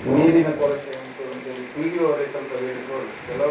ನೀರಿನ ಕೊರತೆ ಉಂಟು ಅಂತೇಳಿ ಪಿ ಡಿ ಅವರೇ ಸ್ವಲ್ಪ ಹೇಳಿದ್ರು ಕೆಲವು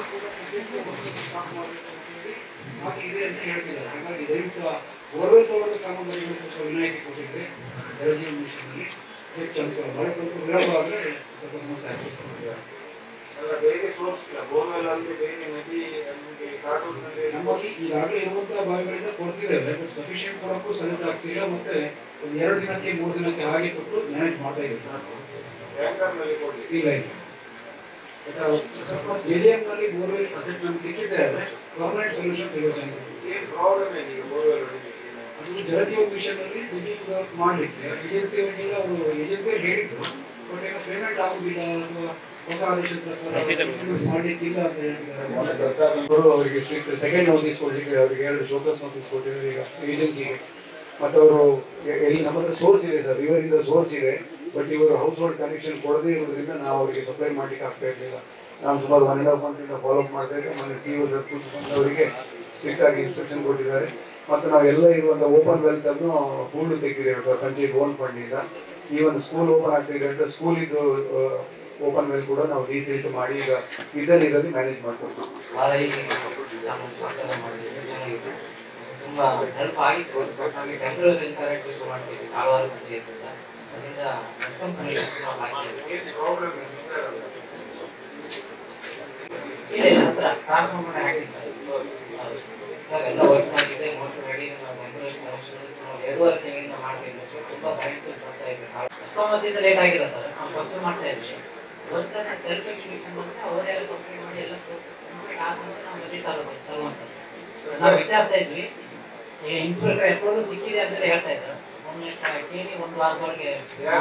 ಮಾತು ಇದೆ ಅಂತ ಹೇಳ್ತಿದ್ದಾರೆ ಹಾಗಾಗಿ ದಯವಿಟ್ಟು ಬೋರ್ವೆಲ್ ತೋರದ ಸಾಮಗ್ರಿಗಳು ಸ್ವಲ್ಪ ವಿನಾಯಿತಿ ಕೊಟ್ಟಿದ್ರೆ ಜಲಜೀವನ ಮಿಷನ್ನಲ್ಲಿ ಹೆಚ್ಚು ಅನುಕೂಲ ಮಳೆ ಸ್ವಲ್ಪ ವಿಳಂಬ ಆದರೆ ಸ್ವಲ್ಪ ಸಮಸ್ಯೆ ಆಗ್ತದೆ ಎಲ್ಲ ಬೇರೆ ಸೋರ್ಸ್ ಇಲ್ಲ ಬೋರ್ವೆಲ್ ಅಲ್ಲಿ ಬೇರೆ ನದಿ ನಮಗೆ ಕಾಟೂರಿನಲ್ಲಿ ನಮ್ಮಲ್ಲಿ ಈಗಾಗಲೇ ಇರುವಂತಹ ಬಾವಿಗಳಿಂದ ಕೊಡ್ತಿದ್ದೇವೆ ಬಟ್ ಸಫಿಷಿಯಂಟ್ ಕೊಡಕ್ಕೂ ಸಾಧ್ಯ ಆಗ್ತಿಲ್ಲ ಮತ್ತೆ ಒಂದು ಎರಡು ದಿನಕ್ಕೆ ಮೂರು ದಿನಕ್ಕೆ ಹಾಗೆ ಕೊಟ್ಟು ಮ್ಯಾನೇಜ್ ಮಾಡ್ತಾ ಇದ್ದೀವಿ ಸರ್ ಟ್ಯಾಂಕರ್ನಲ್ಲಿ ಕೊಡ್ಲಿ ಇಲ್ಲ ಇಲ್ಲ ಬಟ್ ಅಕಸ್ಮಾತ್ ಜೆ ಜೆ ಎಮ್ನಲ್ಲಿ ಬೋರ್ವೆಲ್ ಅಸೆಟ್ ನಮ್ಗೆ ಸಿಕ್ಕಿದ್ರೆ ಆದರೆ ಪರ್ಮನೆಂಟ್ ಸೊಲ್ಯೂಷನ್ ಸಿಗೋ ಚಾನ್ಸಸ್ ಇದೆ ಏನು ಪ್ರಾಬ್ಲಮ್ ಏನಿದೆ ಬೋರ್ವೆಲ್ ಹೊಡಿಲಿಕ್ಕೆ ಅದು ಜಲಜೀವನ್ ಮಿಷನ್ ಅಲ್ಲಿ ಡಿಜಿಟ್ ವರ್ಕ್ ಮಾಡಲಿಕ್ಕೆ ಏಜೆನ್ಸಿ ಅವರಿಗೆಲ್ಲ ಅವರು ಏಜೆನ್ಸಿ ಹೇಳಿದ್ರು ಬಟ್ ಏನೋ ಪೇಮೆಂಟ್ ಆಗುದಿಲ್ಲ ಅಥವಾ ಹೊಸ ಆದೇಶದ ಪ್ರಕಾರ ಮಾಡ್ಲಿಕ್ಕಿಲ್ಲ ಅಂತ ಹೇಳಿದ್ದಾರೆ ಸರ್ಕಾರದವರು ಅವರಿಗೆ ಸ್ಟ್ರಿಕ್ಟ್ ಸೆಕೆಂಡ್ ನೋಟಿಸ್ ಕೊಡ್ಲಿಕ್ಕೆ ಅವರಿಗೆ ಎರಡು ಶೋಕಸ್ ನೋಟಿಸ್ ಕೊಟ್ಟಿದ್ದಾರೆ ಈಗ ಏಜೆನ್ಸಿಗೆ ಮತ್ತು ಅವರು ಎಲ್ಲಿ ನಮ್ಮ ಹತ್ರ ಸೋರ್ಸ್ ಇದೆ ಸರ್ ಇವರಿಂದ ಸೋರ್ಸ್ ಇದೆ ಬಟ್ ಇವರು ಹೌಸ್ ಹೋಲ್ಡ್ ಕನೆಕ್ಷನ್ ಕೊಡದೇ ಇರೋದ್ರಿಂದ ನಾವು ಅವರಿಗೆ ಸಪ್ಲೈ ಮಾಡ್ಲಿಕ್ಕೆ ಆಗ್ತಾ ಇರಲಿಲ್ಲ ನಾವು ಸುಮಾರು ಒನ್ ಆ್ಯಂಡ್ ಹಾಫ್ ಮಂತಿಂದ ಫಾಲೋ ಅಪ್ ಮಾಡ್ತಾ ಇದ್ದೆ ಮೊನ್ನೆ ಸಿ ಒ ಅವರಿಗೆ ಸ್ಟ್ರಿಕ್ಟ್ ಆಗಿ ಇನ್ಸ್ಟ್ರಕ್ಷನ್ ಕೊಟ್ಟಿದ್ದಾರೆ ಮತ್ತು ನಾವು ಎಲ್ಲ ಇರುವಂಥ ಓಪನ್ ವೆಲ್ತ್ ಅನ್ನು ಹೂಳು ತೆಗೆದಿದ್ದೇವೆ ಸರ್ ಪಂಚಾಯತ್ ಓನ್ ಫಂಡಿಂದ ಈ ಒಂದು ಸ್ಕೂಲ್ ಓಪನ್ ಆಗ್ತಿದೆ ಅಂತ ಸ್ಕೂಲಿದ್ದು ಓಪನ್ ವೆಲ್ ಕೂಡ ನಾವು ರೀಸೆಂಟ್ ಮಾಡಿ ಈಗ ಇದರಲ್ಲಿ ಮ್ಯಾನೇಜ್ ಮಾಡ್ತೀವಿ ವಾರೈಕೆ ಸಾಮಾನ್ಯ ಮಕ್ಕಳ ಮಾಡಿದ್ರೆ ಚೆನ್ನಾಗಿದೆ ತುಂಬ ಹೆಲ್ಪ್ ಆಗಿತ್ತು ಬಟ್ ನಮಗೆ ಟೆಂಪ್ರರಿ ಕರೆಕ್ಟ್ ಯೂಸ್ ಮಾಡ್ತೀವಿ ಕಾಲವಾರ ಮುಂಚೆ ಇರ್ತದೆ ಅದರಿಂದ ಡಿಸ್ಕೌಂಟ್ ಕಂಡೀಷನ್ ನಾವು ಹಾಕಿದ್ದೀವಿ ಏನು ಪ್ರಾಬ್ಲಮ್ ಏನಿದೆ ಇಲ್ಲ ಇಲ್ಲ ಹತ್ರ ಟ್ರಾನ್ಸ್ಫಾರ್ಮರ್ ಹಾಕಿದ್ದೀವಿ ಸರ್ ಹೌದು. ಸರ್ ಎಲ್ಲ ವರ್ಕ್ ಮಾಡಿದೆ ಮೋಟರ್ ರೆಡಿ ನಾವು ಟೆಂಪ್ರರಿ ಕನೆಕ್ಷನ್ ಎರಡೂವರೆ ತಿಂಗಳಿಂದ ಮಾಡ್ತಿದ್ವಿ ಸರ್ ತುಂಬ ಕರೆಂಟ್ ಬರ್ತಾ ಇದೆ ಅಷ್ಟೊಂಬತ್ತಿಂದ ಲೇಟ್ ಆಗಿಲ್ಲ ಸರ್ ನಾವು ಫಸ್ಟ್ ಮಾಡ್ತಾ ಇದ್ವಿ ಒಂದ್ಸಲ ಸೆಲ್ಫ್ ಎಕ್ಸಿಬಿಷನ್ ಅಂತ ಅವರೆಲ್ಲ ಕಂಪ್ಲೀಟ್ ಮಾಡಿ ಎಲ್ಲ ಕಂಪ್ಲೀಟ್ ಆದ್ಮೇಲೆ ನಾವು ರಿಲೀಸ್ ಆಗೋದು ತರುವಂಥದ್ದು ನಾವು ವಿಚಾರಿಸ್ತಾ ಇದ್ವಿ ಈಗ ಇನ್ಸ್ಪೆಕ್ಟರ್ ಎಪ್ಪೋದು ಸಿಕ್ಕಿದೆ ಅಂತ ಹೇಳ್ತಾ ಇದ್ರು ಒಮ್ಮೆ ಕೇಳಿ ಒಂದು ವಾರದೊಳಗೆ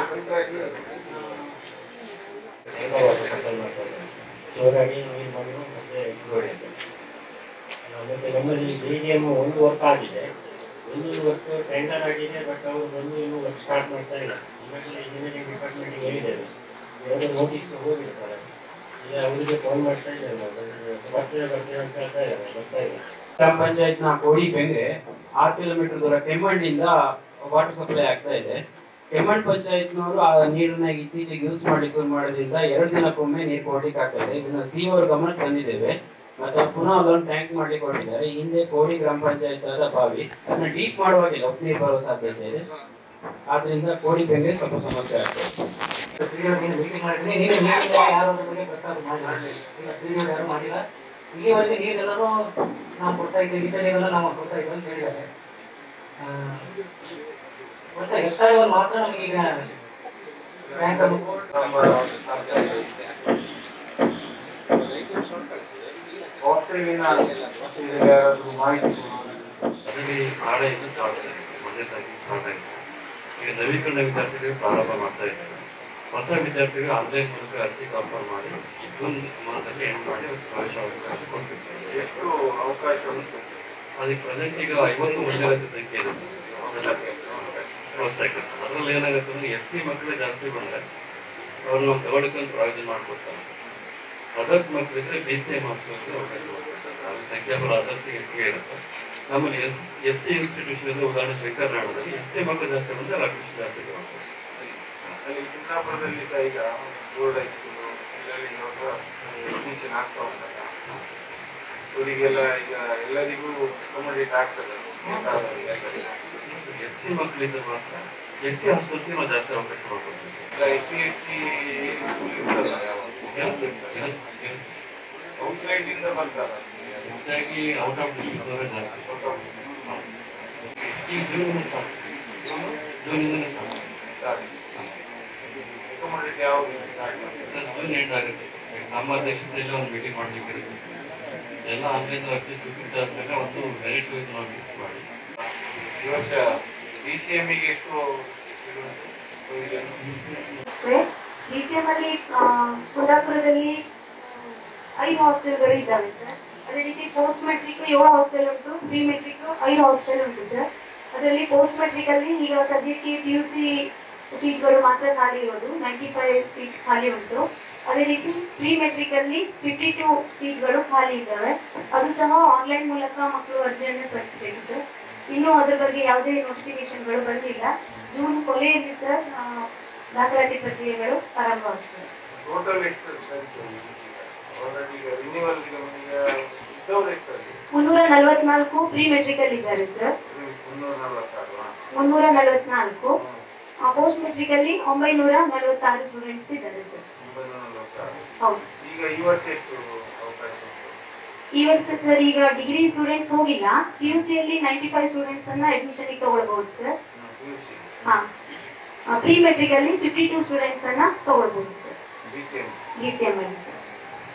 ಜೋರಾಗಿ ನೀರು ಮಣ್ಣು ಮತ್ತೆ ಗೋಡೆ ಮತ್ತೆ ನಮ್ಮಲ್ಲಿ ಜೆ ಡಿ ಎಮ್ ಒಂದು ವರ್ಕ್ ಆಗಿದೆ ಒಂದು ವರ್ಕ್ ಟೆಂಡರ್ ಆಗಿದೆ ಬಟ್ ಅವರು ಬಂದು ಇನ್ನೂ ವರ್ಕ್ ಸ್ಟಾರ್ಟ್ ಮಾಡ್ತಾ ಇಲ್ಲ ಈಗಾಗಲೇ ಇಂಜಿನಿಯರಿಂಗ್ ಡಿಪಾರ್ಟ್ಮೆಂಟ್ಗೆ ಹೇಳಿದ್ದೇವೆ ಎರಡು ನೋಟಿಸ್ ಹೋಗಿರ್ತಾರೆ ಈಗ ಅವರಿಗೆ ಫೋನ್ ಮಾಡ್ತಾ ಇದ್ದೇವೆ ನಾವು ಬರ್ತೇವೆ ಬರ್ತೇವೆ ಅಂತ ಹೇಳ್ತಾ ಇದ್ದಾರೆ ಬರ್ತಾ ಇಲ್ಲ ಗ್ರಾಮ ಪಂಚಾಯತ್ನ ಕೋಡಿ ಬೆಂಗೆ ಆರು ಕಿಲೋಮೀಟರ್ ದೂರ ಕೆಮ್ಮಣ್ಣಿಂದ ವಾಟರ್ ಸಪ್ಲೈ ಆಗ್ತಾ ಇದೆ ಕೆಮ್ಮಣ್ಣ್ ಪಂಚಾಯತ್ನವರು ಆ ನೀರನ್ನ ಇತ್ತೀಚೆಗೆ ಯೂಸ್ ಮಾಡ್ಲಿಕ್ಕೆ ಶುರು ಮಾಡೋದ್ರಿಂದ ಎರಡು ದಿನಕ್ಕೊಮ್ಮೆ ನೀರು ಕೊಡ್ಲಿಕ್ಕೆ ಆಗ್ತಾ ಇದೆ ಇದನ್ನ ಸಿ ಅವ್ರ ಗಮನಕ್ಕೆ ತಂದಿದ್ದೇವೆ ಮತ್ತೆ ಪುನಃ ಅಲ್ಲೊಂದು ಟ್ಯಾಂಕ್ ಮಾಡ್ಲಿಕ್ಕೆ ಹೊರಟಿದ್ದಾರೆ ಈ ಹಿಂದೆ ಕೋಡಿ ಗ್ರಾಮ ಪಂಚಾಯತ್ ಆದ ಬಾವಿ ಅದನ್ನ ಡೀಪ್ ಮಾಡುವಾಗಿಲ್ಲ ಉಪ್ಪು ನೀರು ಬರೋ ಸಾಧ್ಯತೆ ಇದೆ ಆದ್ರಿಂದ ಕೋಡಿ ಬೆಂಗೆ ಸ್ವಲ್ಪ ಸಮಸ್ಯೆ ಆಗ್ತದೆ ಮೀಟಿಂಗ್ ಮಾಡಿದ್ರೆ ನೀವೇ ಮೀಟಿಂಗ್ ಯಾರು ಅದ್ರ ಬಗ್ಗೆ ಪ್ರಸ್ತಾಪ ಮಾಡಿಲ್ಲ ಈಗ ತಿಳಿಯೋರು ಯಾರು ಮಾಡಿಲ್ಲ ಇಲ್ಲಿವರೆಗೆ ನೀರೆಲ್ಲರೂ ನಾವು ಕೊಡ್ತಾ ಇದ್ದೇವೆ ಈ ನೀರೆಲ್ಲ ನಾವು ಕೊಡ್ತಾ ಇದ್ದೇವೆ ಅಂತ ಹೇಳಿದ್ದಾರೆ ಆ, ಒಟ್ಟು ಹೆಚ್ಚಾಗಿ ಮಾತ್ರ ನಮಗೆ ಈಗ ಬ್ಯಾಂಕ್ ಹಾಸ್ಟೆಲಿನ ಯಾರಾದ್ರೂ ಮಾಹಿತಿ ಅದರಲ್ಲಿ ನಾಳೆಯಿಂದ ಸ್ಟಾರ್ಟ್ ಆಗಿದೆ ಮೊದಲನೇ ತಾರೀಕಿಗೆ ಸ್ಟಾರ್ಟ್ ಆಗಿದೆ ಈಗ ನವೀಕರಣ ವಿದ್ಯಾರ್ಥಿಗಳು ಪ್ರಾರಂಭ ಮಾಡ್ತಾ ಇದ್ದಾರೆ ಹೊಸ ವಿದ್ಯಾರ್ಥಿಗಳು ಆನ್ಲೈನ್ ಮೂಲಕ ಅರ್ಜಿ ಕಾಲ್ಫರ್ ಮಾಡಿ ಜೂನ್ ಮಾಸದಲ್ಲಿ ಎಂಡ್ ಮಾಡಿ ಅವ್ರಿಗೆ ಪ್ರವೇಶ ಅವಕಾಶ ಕೊಡ್ತೀವಿ ಸರ್ ಎಷ್ಟು ಅವಕಾಶ ಉಂಟು ಅದಕ್ಕೆ ಪ್ರೆಸೆಂಟ್ ಈಗ ಐವತ್ತು ಒಂದೇ ಲಕ್ಷ ಸಂಖ್ಯೆ ಇದೆ ಸರ್ ಹೊಸದಾಗಿ ಸರ್ ಅದರಲ್ಲಿ ಏನಾಗುತ್ತೆ ಅಂದ್ರೆ ಎಸ್ ಸಿ ಮಕ್ಕಳೇ ಜಾಸ್ತಿ ಬಂದರೆ ಅವ್ರು ನಾವು ತಗೊಳ್ಕೊಂಡು ಪ್ರಾಯೋಜನ ಮಾಡ್ಕೊಡ್ತಾರೆ ಸರ್ ಅದರ್ಸ್ ಮಕ್ಕಳಿದ್ರೆ ಬಿ ಸಿ ಎಂ ಹಾಸ್ಪಿಟಲ್ ಅವಕಾಶ ಮಾಡ್ಕೊಡ್ತಾರೆ ಅಲ್ಲಿ ಸಂಖ್ಯಾಬಲ ಅದರ್ಸ್ ಹೆಚ್ಚಿಗೆ ಇರುತ್ತೆ ನಮ್ಮಲ್ಲಿ ಎಸ್ ಎಸ್ ಟಿ ಇನ್ಸ್ಟಿಟ್ಯೂಷನ್ ಇದೆ ಉದಾಹರಣೆ ಶಂಕರ್ ನಾಡದಲ್ಲಿ ಎಸ್ ಟಿ ಮಕ್ಕಳು ಜಾಸ್ತಿ ಬಂದರೆ ಲಕ್ಷ ಜಾಸ್ತಿ ತಗೊಳ್ತಾರೆ ಅಲ್ಲಿ ಕುಂದಾಪುರದಲ್ಲಿ ಸಹ ಈಗ ಬೋರ್ಡ್ ಹೈಸ್ಕೂಲು ಎಲ್ಲರಿಗೆ ಇವಾಗ ಅಡ್ಮಿಷನ್ ಆಗ್ತಾ ಉಂಟಲ್ಲ ಅವರಿಗೆಲ್ಲ ಈಗ ಎಲ್ಲರಿಗೂ ಅಕೊಮಡೇಟ್ ಆಗ್ತದೆ ಎಸ್ ಸಿ ಮಕ್ಕಳಿದ್ರೆ ಮಾತ್ರ ಎಸ್ ಸಿ ಹಾಸ್ಪಿಟಲ್ಗೆ ನಾವು ಜಾಸ್ತಿ ಅವಕಾಶ ಮಾಡ್ಕೊಡ್ತೀವಿ sir S C S T outside ಇಂದ ಬರ್ತಾರ ಹೆಚ್ಚಾಗಿ ಔಟ್ ಆಫ್ ಡಿಸ್ಟ್ರಿಕ್ಟ್ ಅವರೇ ಜಾಸ್ತಿ ಈಗ ಜೂನ್ ಸ್ಟಾರ್ಟ್ ಜೂನಿಂದನೇ ಸ್ಟಾರ್ಟ್ ಅಕೊಮಡೇಟ್ ಯಾವುದು ಸರ್ ಜೂನ್ ಎಂಡ್ ಆಗುತ್ತೆ ಸರ್ ನಮ್ಮ ಅಧ್ಯಕ್ಷತೆಯಲ್ಲಿ ಒಂದು ಮೀಟಿಂಗ್ ಮಾಡ್ಲಿಕ್ಕೆ ಇರುತ್ತೆ ಸರ್ ಎಲ್ಲ ಆನ್ಲೈನ್ ಅರ್ಜಿ ಸ್ವೀಕೃತ ಆದ್ಮೇಲೆ ಒಂದು ಮೆರಿಟ್ ವೈಸ್ ನಾವು ಲಿಸ್ಟ್ ಮಾಡಿ ಈ ವರ್ಷ ಡಿ ಸಿ ಎಮ್ಮಿಗೆ ಎಷ್ಟು ಇದು ಉಂಟು? ಅವರಿಗೆ ಡಿ ಸಿ ಎಂ ಅಲ್ಲಿ ಆ, ಕುಂದಾಪುರದಲ್ಲಿ ಆ, ಐದು ಹಾಸ್ಟೆಲ್ಗಳು ಇದ್ದಾವೆ ಸರ್ ಅದೇ ರೀತಿ ಪೋಸ್ಟ್ ಮೆಟ್ರಿಕ್ ಏಳು ಹಾಸ್ಟೆಲ್ ಉಂಟು ಪ್ರೀ ಮೆಟ್ರಿಕ್ ಐದು ಹಾಸ್ಟೆಲ್ ಉಂಟು ಸರ್ ಅದರಲ್ಲಿ ಪೋಸ್ಟ್ ಮೆಟ್ರಿಕ್ ಅಲ್ಲಿ ಈಗ ಸದ್ಯಕ್ಕೆ ಪಿ ಯು ಸಿ ಸೀಟ್ಗಳು ಮಾತ್ರ ಖಾಲಿ ಇರೋದು ನೈಂಟಿ ಫೈವ್ ಸೀಟ್ ಖಾಲಿ ಉಂಟು ಅದೇ ರೀತಿ ಪ್ರೀ ಮೆಟ್ರಿಕ್ ಅಲ್ಲಿ ಫಿಫ್ಟಿ ಟು ಸೀಟ್ಗಳು ಖಾಲಿ ಇದ್ದಾವೆ ಅದು ಸಹ ಆನ್ಲೈನ್ ಮೂಲಕ ಮಕ್ಕಳು ಅರ್ಜಿಯನ್ನು ಸಲ್ಲಿಸಬೇಕು ಸರ್ ಇನ್ನೂ ಅದ್ರ ಬಗ್ಗೆ ಯಾವುದೇ ನೋಟಿಫಿಕೇಶನ್ಗಳು ಬಂದಿಲ್ಲ ಜೂನ್ ಕೊನೆಯಲ್ಲಿ ಸರ್ ದಾಖಲಾತಿ ಪ್ರಕ್ರಿಯೆಗಳು ಪ್ರಾರಂಭವಾಗ್ತದೆ ಟೋಟಲ್ ಎಷ್ಟು ಆಲ್ರೆಡಿ ಈಗ ರಿನ್ಯೂವಲ್ ಈಗ ಈಗ ಇದ್ದವ್ರು ಎಷ್ಟಾಗಿ ಮುನ್ನೂರ ನಲವತ್ನಾಲ್ಕು ಪ್ರೀ ಮೆಟ್ರಿಕಲ್ ಇದ್ದಾರೆ ಸರ್ ಮುನ್ನೂರ ನಲವತ್ತಾರು ಮುನ್ನೂರ ನಲವತ್ನಾಲ್ಕು ಪೋಸ್ಟ್ ಮೆಟ್ರಿಕ್ ಅಲ್ಲಿ ಒಂಬೈನೂರ ನಲವತ್ತಾರು ಸ್ಟೂಡೆಂಟ್ಸ್ ಇದ್ದಾರೆ ಸರ್ ಒಂಬೈನೂರ ನಲವತ್ತಾರು ಹೌದು ಈಗ ಈ ವರ್ಷ ಎಷ್ಟು ಅವಕಾಶ ಉಂಟು ಈ ವರ್ಷ ಸರ್ ಈಗ ಡಿಗ್ರಿ ಸ್ಟೂಡೆಂಟ್ಸ್ ಹೋಗಿಲ್ಲ ಪಿ ಯು ಸಿಯಲ್ಲಿ ನೈಂಟಿ ಫೈವ್ ಸ್ಟೂಡೆಂಟ್ಸ್ ಅನ್ನ ಅಡ್ಮಿಷನ್ ತಗೊಳ್ಬಹುದು ಸರ್ ಪಿ ಯು ಸಿ ಹಾ ಪ್ರೀ ಮೆಟ್ರಿಕ್ ಅಲ್ಲಿ ಫಿಫ್ಟಿ ಟೂ ಸ್ಟೂಡೆಂಟ್ಸ್ ಅನ್ನ ತಗೊಳ್ಬಹುದು sir B C M B C M ಅಲ್ಲಿ ಸರ್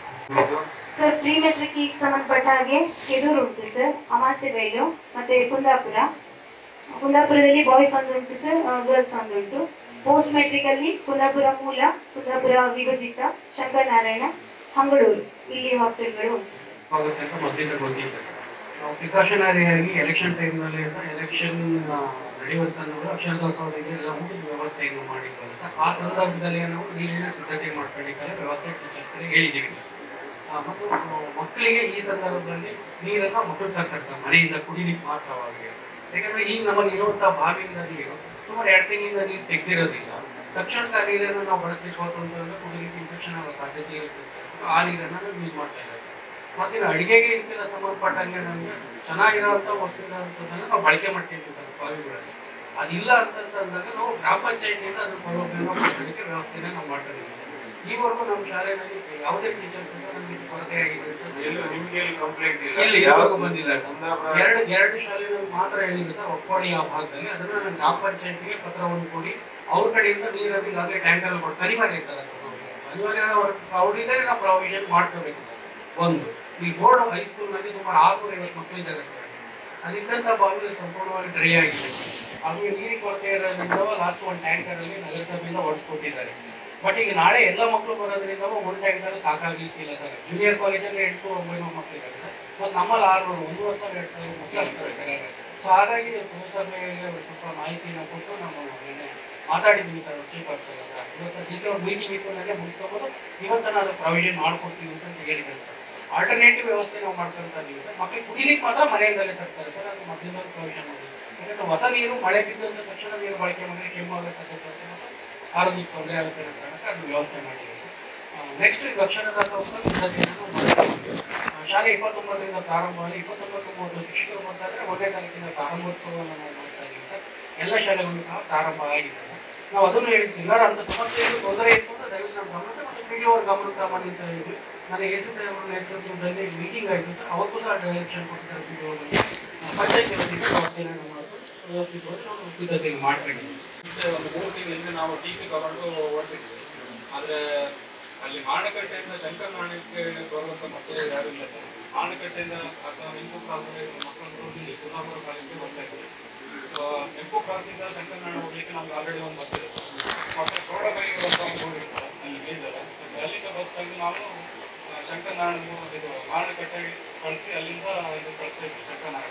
ಸರ್ ಪ್ರೀ ಮೆಟ್ರಿಕ್ ಸಂಬಂಧಪಟ್ಟ ಹಾಗೆ ಕೆದೂರು ಉಂಟು ಸರ್ ಅಮಾಸೆ ಬೈಲು ಮತ್ತೆ ಕುಂದಾಪುರ ಕುಂದಾಪುರದಲ್ಲಿ ಬಾಯ್ಸ್ ಒಂದು ಉಂಟು ಸರ್ ಗರ್ಲ್ಸ್ ಒಂದು ಉಂಟು ಪೋಸ್ಟ್ ಮೆಟ್ರಿಕ್ ಅಲ್ಲಿ ಕುಂದಾಪುರ ಮೂಲ ಕುಂದಾಪುರ ವಿಭಜಿತ ಶಂಕರನಾರಾಯಣ ಹಂಗಳೂರು ಇಲ್ಲಿ ಹಾಸ್ಟೆಲ್ಗಳು ಉಂಟು ಸರ್ ಆಗುತ್ತೆ ಅಂತ ಮೊದಲಿಂದ ಗೊತ್ತಿತ್ತು ಸರ್ ನಾವು ಪ್ರಿಕಾಷನರಿ ಆಗಿ ಎಲೆಕ್ಷನ್ ಟೈಮ್ನಲ್ಲಿ ಸರ್ ಎಲೆಕ್ಷನ್ ನಡೆಯುವ ಸಂದರ್ಭ ಅಕ್ಷರದಾಸೋಹರಿಗೆ ಎಲ್ಲ ಊಟದ ವ್ಯವಸ್ಥೆಯನ್ನು ಮಾಡಿದ್ದಾರೆ ಸರ್ ಆ ಸಂದರ್ಭದಲ್ಲಿ ನಾವು ನೀರಿನ ಸಿದ್ಧತೆ ಮಾಡ್ಕೊಂಡಿದ್ದಾರೆ ವ್ಯವಸ್ಥೆ ಟೀಚರ್ಸ್ಗೆ ಹೇಳಿದ್ದೀವಿ ಸರ್ ಆ, ಮತ್ತು ಆ, ಮಕ್ಕಳಿಗೆ ಈ ಸಂದರ್ಭದಲ್ಲಿ ನೀರನ್ನು ಮಕ್ಕಳು ತರ್ತಾರೆ ಸರ್ ಮನೆಯಿಂದ ಕುಡಿಲಿಕ್ಕೆ ಮಾತ್ರವಾಗಿ ಯಾಕಂದ್ರೆ ಈಗ ನಮ್ಮಲ್ಲಿ ಇರುವಂತಹ ಬಾವಿಯಿಂದ ನೀರು ಸುಮಾರು ಎರಡು ತಿಂಗಳಿಂದ ನೀರು ತೆಗೆದಿರೋದಿಲ್ಲ ತಕ್ಷಣದ ಆ ನೀರನ್ನು ನಾವು ಬಳಸಲಿಕ್ಕೆ ಹೋತು ಅಂತಂದ್ರೆ ಕುಡಿಲಿಕ್ಕೆ ಇನ್ಫೆಕ್ಷನ್ ಆಗೋ ಸಾಧ್ಯತೆ ಇರುತ್ತೆ ಆ ನೀರನ್ನು ನಾವು ಯೂಸ್ ಮಾಡ್ತಾ ಇದ್ದೇವೆ ಸರ್ ಮತ್ತಿನ್ನು ಅಡಿಗೆಗೆ ಇದಕ್ಕೆಲ್ಲ ಸಂಬಂಧಪಟ್ಟಂಗೆ ನಮಗೆ ಚೆನ್ನಾಗಿರೋಂಥ ವಸ್ತು ಇರೋಂಥದ್ದನ್ನು ನಾವು ಬಳಕೆ ಮಾಡ್ತಿರ್ತೀವಿ ಸರ್ ಬಾವಿಗಳಲ್ಲಿ ಅದಿಲ್ಲ ಅಂತಂದಾಗ ನಾವು ಗ್ರಾಮ ಪಂಚಾಯತಿಯಿಂದ ಅದು ಸೌಲಭ್ಯನ ಪಡಿಸಲಿಕ್ಕೆ ವ್ಯವಸ್ಥೆನ ನಾವು ಮಾಡ್ಕೊಂಡಿದ್ದೀವಿ ಸರ್ ಈವರೆಗೂ ನಮ್ಮ ಶಾಲೆಯಲ್ಲಿ ಯಾವುದೇ ಟೀಚರ್ಸ್ ನಮಗೆ ಕೊರತೆ ಆಗಿದೆ ಅಂತ ಎಲ್ಲೂ ನಿಮ್ಗೆ ಎಲ್ಲಿ ಕಂಪ್ಲೇಂಟ್ ಇಲ್ಲ ಇಲ್ಲಿ ಯಾವ ಇದುವರೆಗೂ ಬಂದಿಲ್ಲ ಸರ್ ಕುಂದಾಪುರ ಎರಡು ಎರಡು ಶಾಲೆಗಳಲ್ಲಿ ಮಾತ್ರ ಹೇಳಿದ್ರು ಸರ್ ಒಕ್ಕೋಡಿ ಆ ಭಾಗದಲ್ಲಿ ಅದನ್ನ ನಾನು ಗ್ರಾಮ ಪಂಚಾಯತಿಗೆ ಪತ್ರವನ್ನು ಕೊಡಿ ಅವ್ರ ಕಡೆಯಿಂದ ನೀರನ್ನು ಈಗಾಗಲೇ ಟ್ಯಾಂಕರ್ ಕೊಟ್ಟು ಅನಿವಾರ್ಯ ಸರ್ ಅದು ಅನಿವಾರ್ಯ ಅವರಿದ್ದಾರೆ ನಾವು ಪ್ರಾವಿಷನ್ ಮಾಡ್ಕೋಬೇಕು ಸರ್ ಒಂದು ಈ ಬೋರ್ಡ್ ಹೈಸ್ಕೂಲ್ನಲ್ಲಿ ಸುಮಾರು ಆರ್ನೂರ ಐವತ್ತು ಮಕ್ಕಳಿದ್ದಾರೆ ಸರ್ ಅದಿದ್ದಂಥ ಬಾವಿ ಸಂಪೂರ್ಣವಾಗಿ ಡ್ರೈ ಆಗಿದೆ ಅದು ನೀರಿಗೆ ಕೊರತೆ ಇರೋದ್ರಿಂದ ಲಾಸ್ಟ್ ಒಂದು ಟ್ಯಾಂಕರಲ್ಲಿ ನಗರಸಭೆಯಿಂದ ಹೊಡೆಸ್ಕೊಟ್ಟಿದ್ದಾರೆ ಬಟ್ ಈಗ ನಾಳೆ ಎಲ್ಲ ಮಕ್ಕಳು ಬರೋದ್ರಿಂದ ಒಂದು ಟ್ಯಾಂಕರ್ ಸಾಕಾಗ್ಲಿಕ್ಕಿಲ್ಲ ಸರ್ ಜೂನಿಯರ್ ಕಾಲೇಜಲ್ಲಿ ಎಂಟು ಒಂಬೈನೂರು ಮಕ್ಕಳಿದ್ದಾರೆ ಸರ್ ಮತ್ತು ನಮ್ಮಲ್ಲಿ ಆರುನೂರು ಒಂದೂವರೆ ಸಾವಿರ ಎರಡು ಸಾವಿರ ಮಕ್ಕಳು ಆಗ್ತಾರೆ ಸರ್ ಹಾಗಾಗಿ ಸೊ ಹಾಗಾಗಿ ಪುರಸಭೆಗೆ ಒಂದು ಸ್ವಲ್ಪ ಮಾಹಿತಿಯನ್ನು ಕೊಟ್ಟು ನಾವು ನಿನ್ನೆ ಮಾತಾಡಿದ್ವಿ ಸರ್ ಚೀಫ್ ಆಫೀಸರ್ ಹತ್ರ ಇವತ್ತು ಡಿ ಸಿ ಅವ್ರ ಮೀಟಿಂಗ್ ಇತ್ತು ನೆನ್ನೆ ಮುಗಿಸ್ಕೊಬೋದು ಇವತ್ತು ನಾನು ಪ್ರಾವಿಷನ್ ಮಾಡ್ಕೊಡ್ತೀವಿ ಅಂತ ಹೇಳಿದ್ದಾರೆ ಸರ್ ಆಲ್ಟರ್ನೇಟಿವ್ ವ್ಯವಸ್ಥೆ ನಾವು ಮಾಡ್ಕೊಳ್ತಾ ಇದ್ದೀವಿ ಸರ್ ಮಕ್ಕಳಿಗೆ ಕುಡಿಲಿಕ್ಕೆ ಮಾತ್ರ ಮನೆಯಿಂದಲೇ ತರ್ತಾರೆ ಸರ್ ಅದು ಮೊದಲಿಂದ ಪ್ರಾವಿಷನ್ ಮಾಡಿ ಯಾಕಂದ್ರೆ ಹೊಸ ನೀರು ಮಳೆ ಬಿದ್ದಂತ ತಕ್ಷಣ ನೀರು ಬಳಕೆ ಮಾಡಿದ್ರೆ ಕೆಮ್ಮು ಆಗೋ ಸಾಧ್ಯತೆ ಇರುತ್ತೆ ಮತ್ತು ಆರೋಗ್ಯಕ್ಕೆ ತೊಂದರೆ ಆಗುತ್ತೆ ಅನ್ನೋ ಕಾರಣಕ್ಕೆ ಅದು ವ್ಯವಸ್ಥೆ ಮಾಡಿದ್ದೀವಿ ಸರ್ ನೆಕ್ಸ್ಟ್ ಈಗ ಅಕ್ಷರದಾಸೋಹ ಸಿದ್ಧತೆಯನ್ನು ಮಾಡಿದ್ದೀವಿ ಆ, ಶಾಲೆ ಇಪ್ಪತ್ತೊಂಬತ್ತರಿಂದ ಪ್ರಾರಂಭವಾಗಿ ಇಪ್ಪತ್ತೊಂಬತ್ತು ಮೂವತ್ತು ಶಿಕ್ಷಕರು ಬರ್ತಾರೆ ಒಂದನೇ ತಾರೀಕಿನ ಪ್ರಾರಂಭೋತ್ಸವವನ್ನು ನಾವು ಮಾಡ್ತಾ ಇದ್ದೀವಿ ಸರ್ ಎಲ್ಲ ಶಾಲೆಗಳು ಸಹ ಪ್ರಾರಂಭ ಆಗಿದೆ ಸರ್ ನಾವು ಅದನ್ನು ಹೇಳಿದ್ವಿ ಎಲ್ಲರ ಅಂತ ಸಮಸ್ಯೆ ಏನು ತೊಂದರೆ ಇತ್ತು ಅಂದ್ರೆ ದಯವಿಟ್ಟು ನಮ್ಮ ಗಮನಕ್ಕೆ ಮತ್ತು ಪಿ ಡಿ ಅವ್ರ ಗಮನಕ್ಕೆ ತಗೊಂಡು ಅಂತ ಹೇಳಿದ್ವಿ ನನಗೆ ಎಸ್ ಎಸ್ ಅವರ ನೇತೃತ್ವದಲ್ಲಿ ಮೀಟಿಂಗ್ ಆಯಿತು ಸರ್ ಅವತ್ತು ಸಹ ಡೈರೆಕ್ಷನ್ ಕೊಟ್ಟಿದ್ದಾರೆ ಪಿ ಡಿ ಅವರಿಗೆ ಪಂಚಾಯತ್ ವತಿಯಿಂದ ವ್ಯವಸ್ಥೆಯನ್ನು ಮಾಡಿಕೊಂಡು ವ್ಯವಸ್ಥಿತವಾಗಿ ನಾವು ಸಿದ್ಧತೆಯನ್ನು ಮಾಡ್ಕೊಂಡಿದ್ದೀವಿ ಮುಂಚೆ ಒಂದು ಮೂರು ತಿಂಗಳಿಂದ ನಾವು ಟೀಕೆ ತಗೊಂಡು ಓಡಿಸಿದ್ವಿ ಆದ್ರೆ ಅಲ್ಲಿ ಮಾಣಕಟ್ಟೆಯಿಂದ ಶಂಕರನಾಳಕ್ಕೆ ಬರುವಂತ ಮಕ್ಕಳು ಯಾರು ಇಲ್ಲ ಸರ್ ಮಾಣಕಟ್ಟೆಯಿಂದ ಅಥವಾ ನೆಂಪು ಕ್ರಾಸ್ ಮಕ್ಕಳು ಇಲ್ಲಿ ಕುಂದಾಪುರ ಕಾಲೇಜಿಗೆ ಬರ್ತಾ ಇದ್ರು ಸೊ ನೆಂಪು ಕ್ರಾಸಿಂದ ಶಂಕರನಾಳ ಹೋಗ್ಲಿಕ್ಕೆ ನಮ್ಗೆ ಆಲ್ರೆಡಿ ಒಂದು ಬಸ್ ಇದೆ ಮತ್ತೆ ಕೋಡಬೈ ಅಂತ ಒಂದು ರೋಡ್ ಇರ್ತದೆ ಅಲ್ಲಿ ಮೇಲಿದ್ದಾರೆ ಮತ್ತೆ ಅಲ್ಲಿಂದ ಬಸ್ ತೆಗೆದು ನಾವು ಆ, ಶಂಕರನಾಳ ಇದು ಮಾಣಕಟ್ಟೆಗೆ ಕಳಿಸಿ ಅಲ್ಲಿಂದ ಇದು ಕಳಿಸ್ತಾ ಇದ್ವಿ ಶಂಕರನಾಳ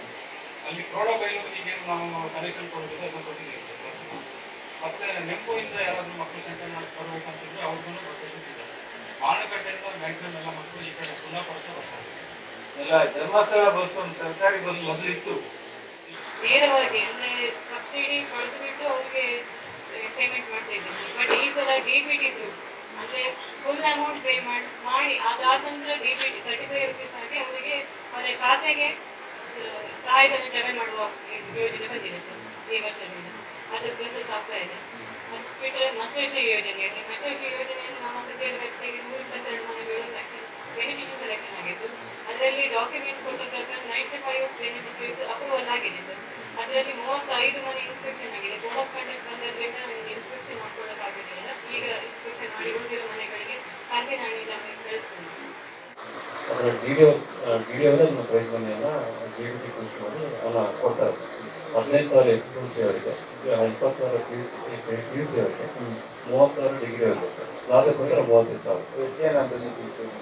ಅಲ್ಲಿ ಕ್ರೋಡಬೈಲೂರಿಗೆ ನಾವು ಕನೆಕ್ಷನ್ ಕೊಡೋದಿದೆ ಅದನ್ನ ಕೊಟ್ಟಿದ್ದೀವಿ ಸರ್ ಬಸ್ನ. ಮತ್ತೆ ನೆಂಪುಯಿಂದ ಯಾರಾದ್ರೂ ಮಕ್ಕಳು ಸೆಂಟರ್ ಮಾಡಿ ಬರ್ಬೇಕಂತಿದ್ರೆ ಅವ್ರಿಗೂ ಬಸ್ ಸಿಗುತ್ತೆ ಮಾನಕಟ್ಟೆಯಿಂದ ಮ್ಯಾಕ್ಸಿಮಮ್ ಎಲ್ಲ ಮಕ್ಕಳು ಈ ಕಡೆ ಕುಂದಾಪುರಕ್ಕೆ ಬರ್ತಾರೆ ಎಲ್ಲ ಧರ್ಮಸ್ಥಳ ಬಸ್ ಒಂದು ಸರ್ಕಾರಿ ಬಸ್ ಮೊದಲಿತ್ತು ನೇರವಾಗಿ ಅಂದ್ರೆ ಸಬ್ಸಿಡಿ ಪಡೆದುಬಿಟ್ಟು ಅವ್ರಿಗೆ ಪೇಮೆಂಟ್ ಮಾಡ್ತಾ ಇದ್ದೀವಿ ಬಟ್ ಈ ಸಲ ಡಿ ಬಿ ಟಿ ಅಂದ್ರೆ ಫುಲ್ ಅಮೌಂಟ್ ಪೇ ಮಾಡಿ ಮಾಡಿ ಅದಾದ ನಂತರ D B T thirty five rupees ಆಗಿ ಅವರಿಗೆ ಅವರ ಖಾತೆಗೆ ಸ- ಸಹಾಯಧನ ಜಮೆ ಮಾಡುವ ಯೋಜನೆ ಬಂದಿದೆ ಸರ್ ಈ ವರ್ಷದಿಂದ ಅದು ಪ್ರೊಸೆಸ್ ಆಗ್ತಾ ಇದೆ ಮತ್ತು ಬಿಟ್ಟರೆ ಮಸೇಷ ಯೋಜನೆ ಇದೆ ಮಸೇಷ ಯೋಜನೆಯನ್ನು ನಮ್ಮ ಕಚೇರಿ ವ್ಯಕ್ತಿಗೆ ನೂರ ಇಪ್ಪತ್ತೆರಡು ಮನೆಗಳು ಸೆಕ್ಷನ್ ಬೆನಿಫಿಷಿಯಲ್ ಸೆಲೆಕ್ಷನ್ ಆಗಿತ್ತು ಅದರಲ್ಲಿ ಡಾಕ್ಯುಮೆಂಟ್ ಕೊಟ್ಟ ಪ್ರಕಾರ ನೈಂಟಿ ಫೈವ್ ಬೆನಿಫಿಷಿಯರ್ಸ್ ಅಪ್ರೂವಲ್ ಆಗಿದೆ ಸರ್ ಅದರಲ್ಲಿ ಮೂವತ್ತೈದು ಮನೆ ಇನ್ಸ್ಪೆಕ್ಷನ್ ಆಗಿದೆ ಕೋಡ್ ಆಫ್ ಕಂಡಕ್ಟ್ ಬಂದದ್ರಿಂದ ನಮಗೆ ಇನ್ಸ್ಪೆಕ್ಷನ್ ಮಾಡ್ಕೊಳ್ಳೋಕ್ಕಾಗಿರಲಿಲ್ಲ ಈಗ ಇನ್ಸ್ಪೆಕ್ಷನ್ ಮಾಡಿ ಉಳಿದಿರೋ ಮನೆಗಳಿಗೆ ಕಂದಿನ ಹಣ್ಣಿನ ಕಳಿಸ್ತೀನಿ ಅದರ ವಿಡಿಯೋ ವಿಡಿಯೋನ ನಮ್ಮ ಪ್ರೈಸ್ ಮನೆಯನ್ನ ಡಿ ಬಿ ಟಿ ಪೋಸ್ಟ್ ಮಾಡಿ ಅಲ್ಲ ಕೊಡ್ತಾರೆ ಹದಿನೈದು ಸಾವಿರ ಎಸ್ ಎಲ್ ಸಿ ಅವರಿಗೆ ಇಪ್ಪತ್ತು ಸಾವಿರ P U C P U C ಅವರಿಗೆ ಮೂವತ್ತು ಸಾವಿರ ಡಿಗ್ರಿ ಅವರಿಗೆ ಸ್ನಾತಕೋತ್ತರ ಮೂವತ್ತೈದು ಸಾವಿರ ಏನಂತ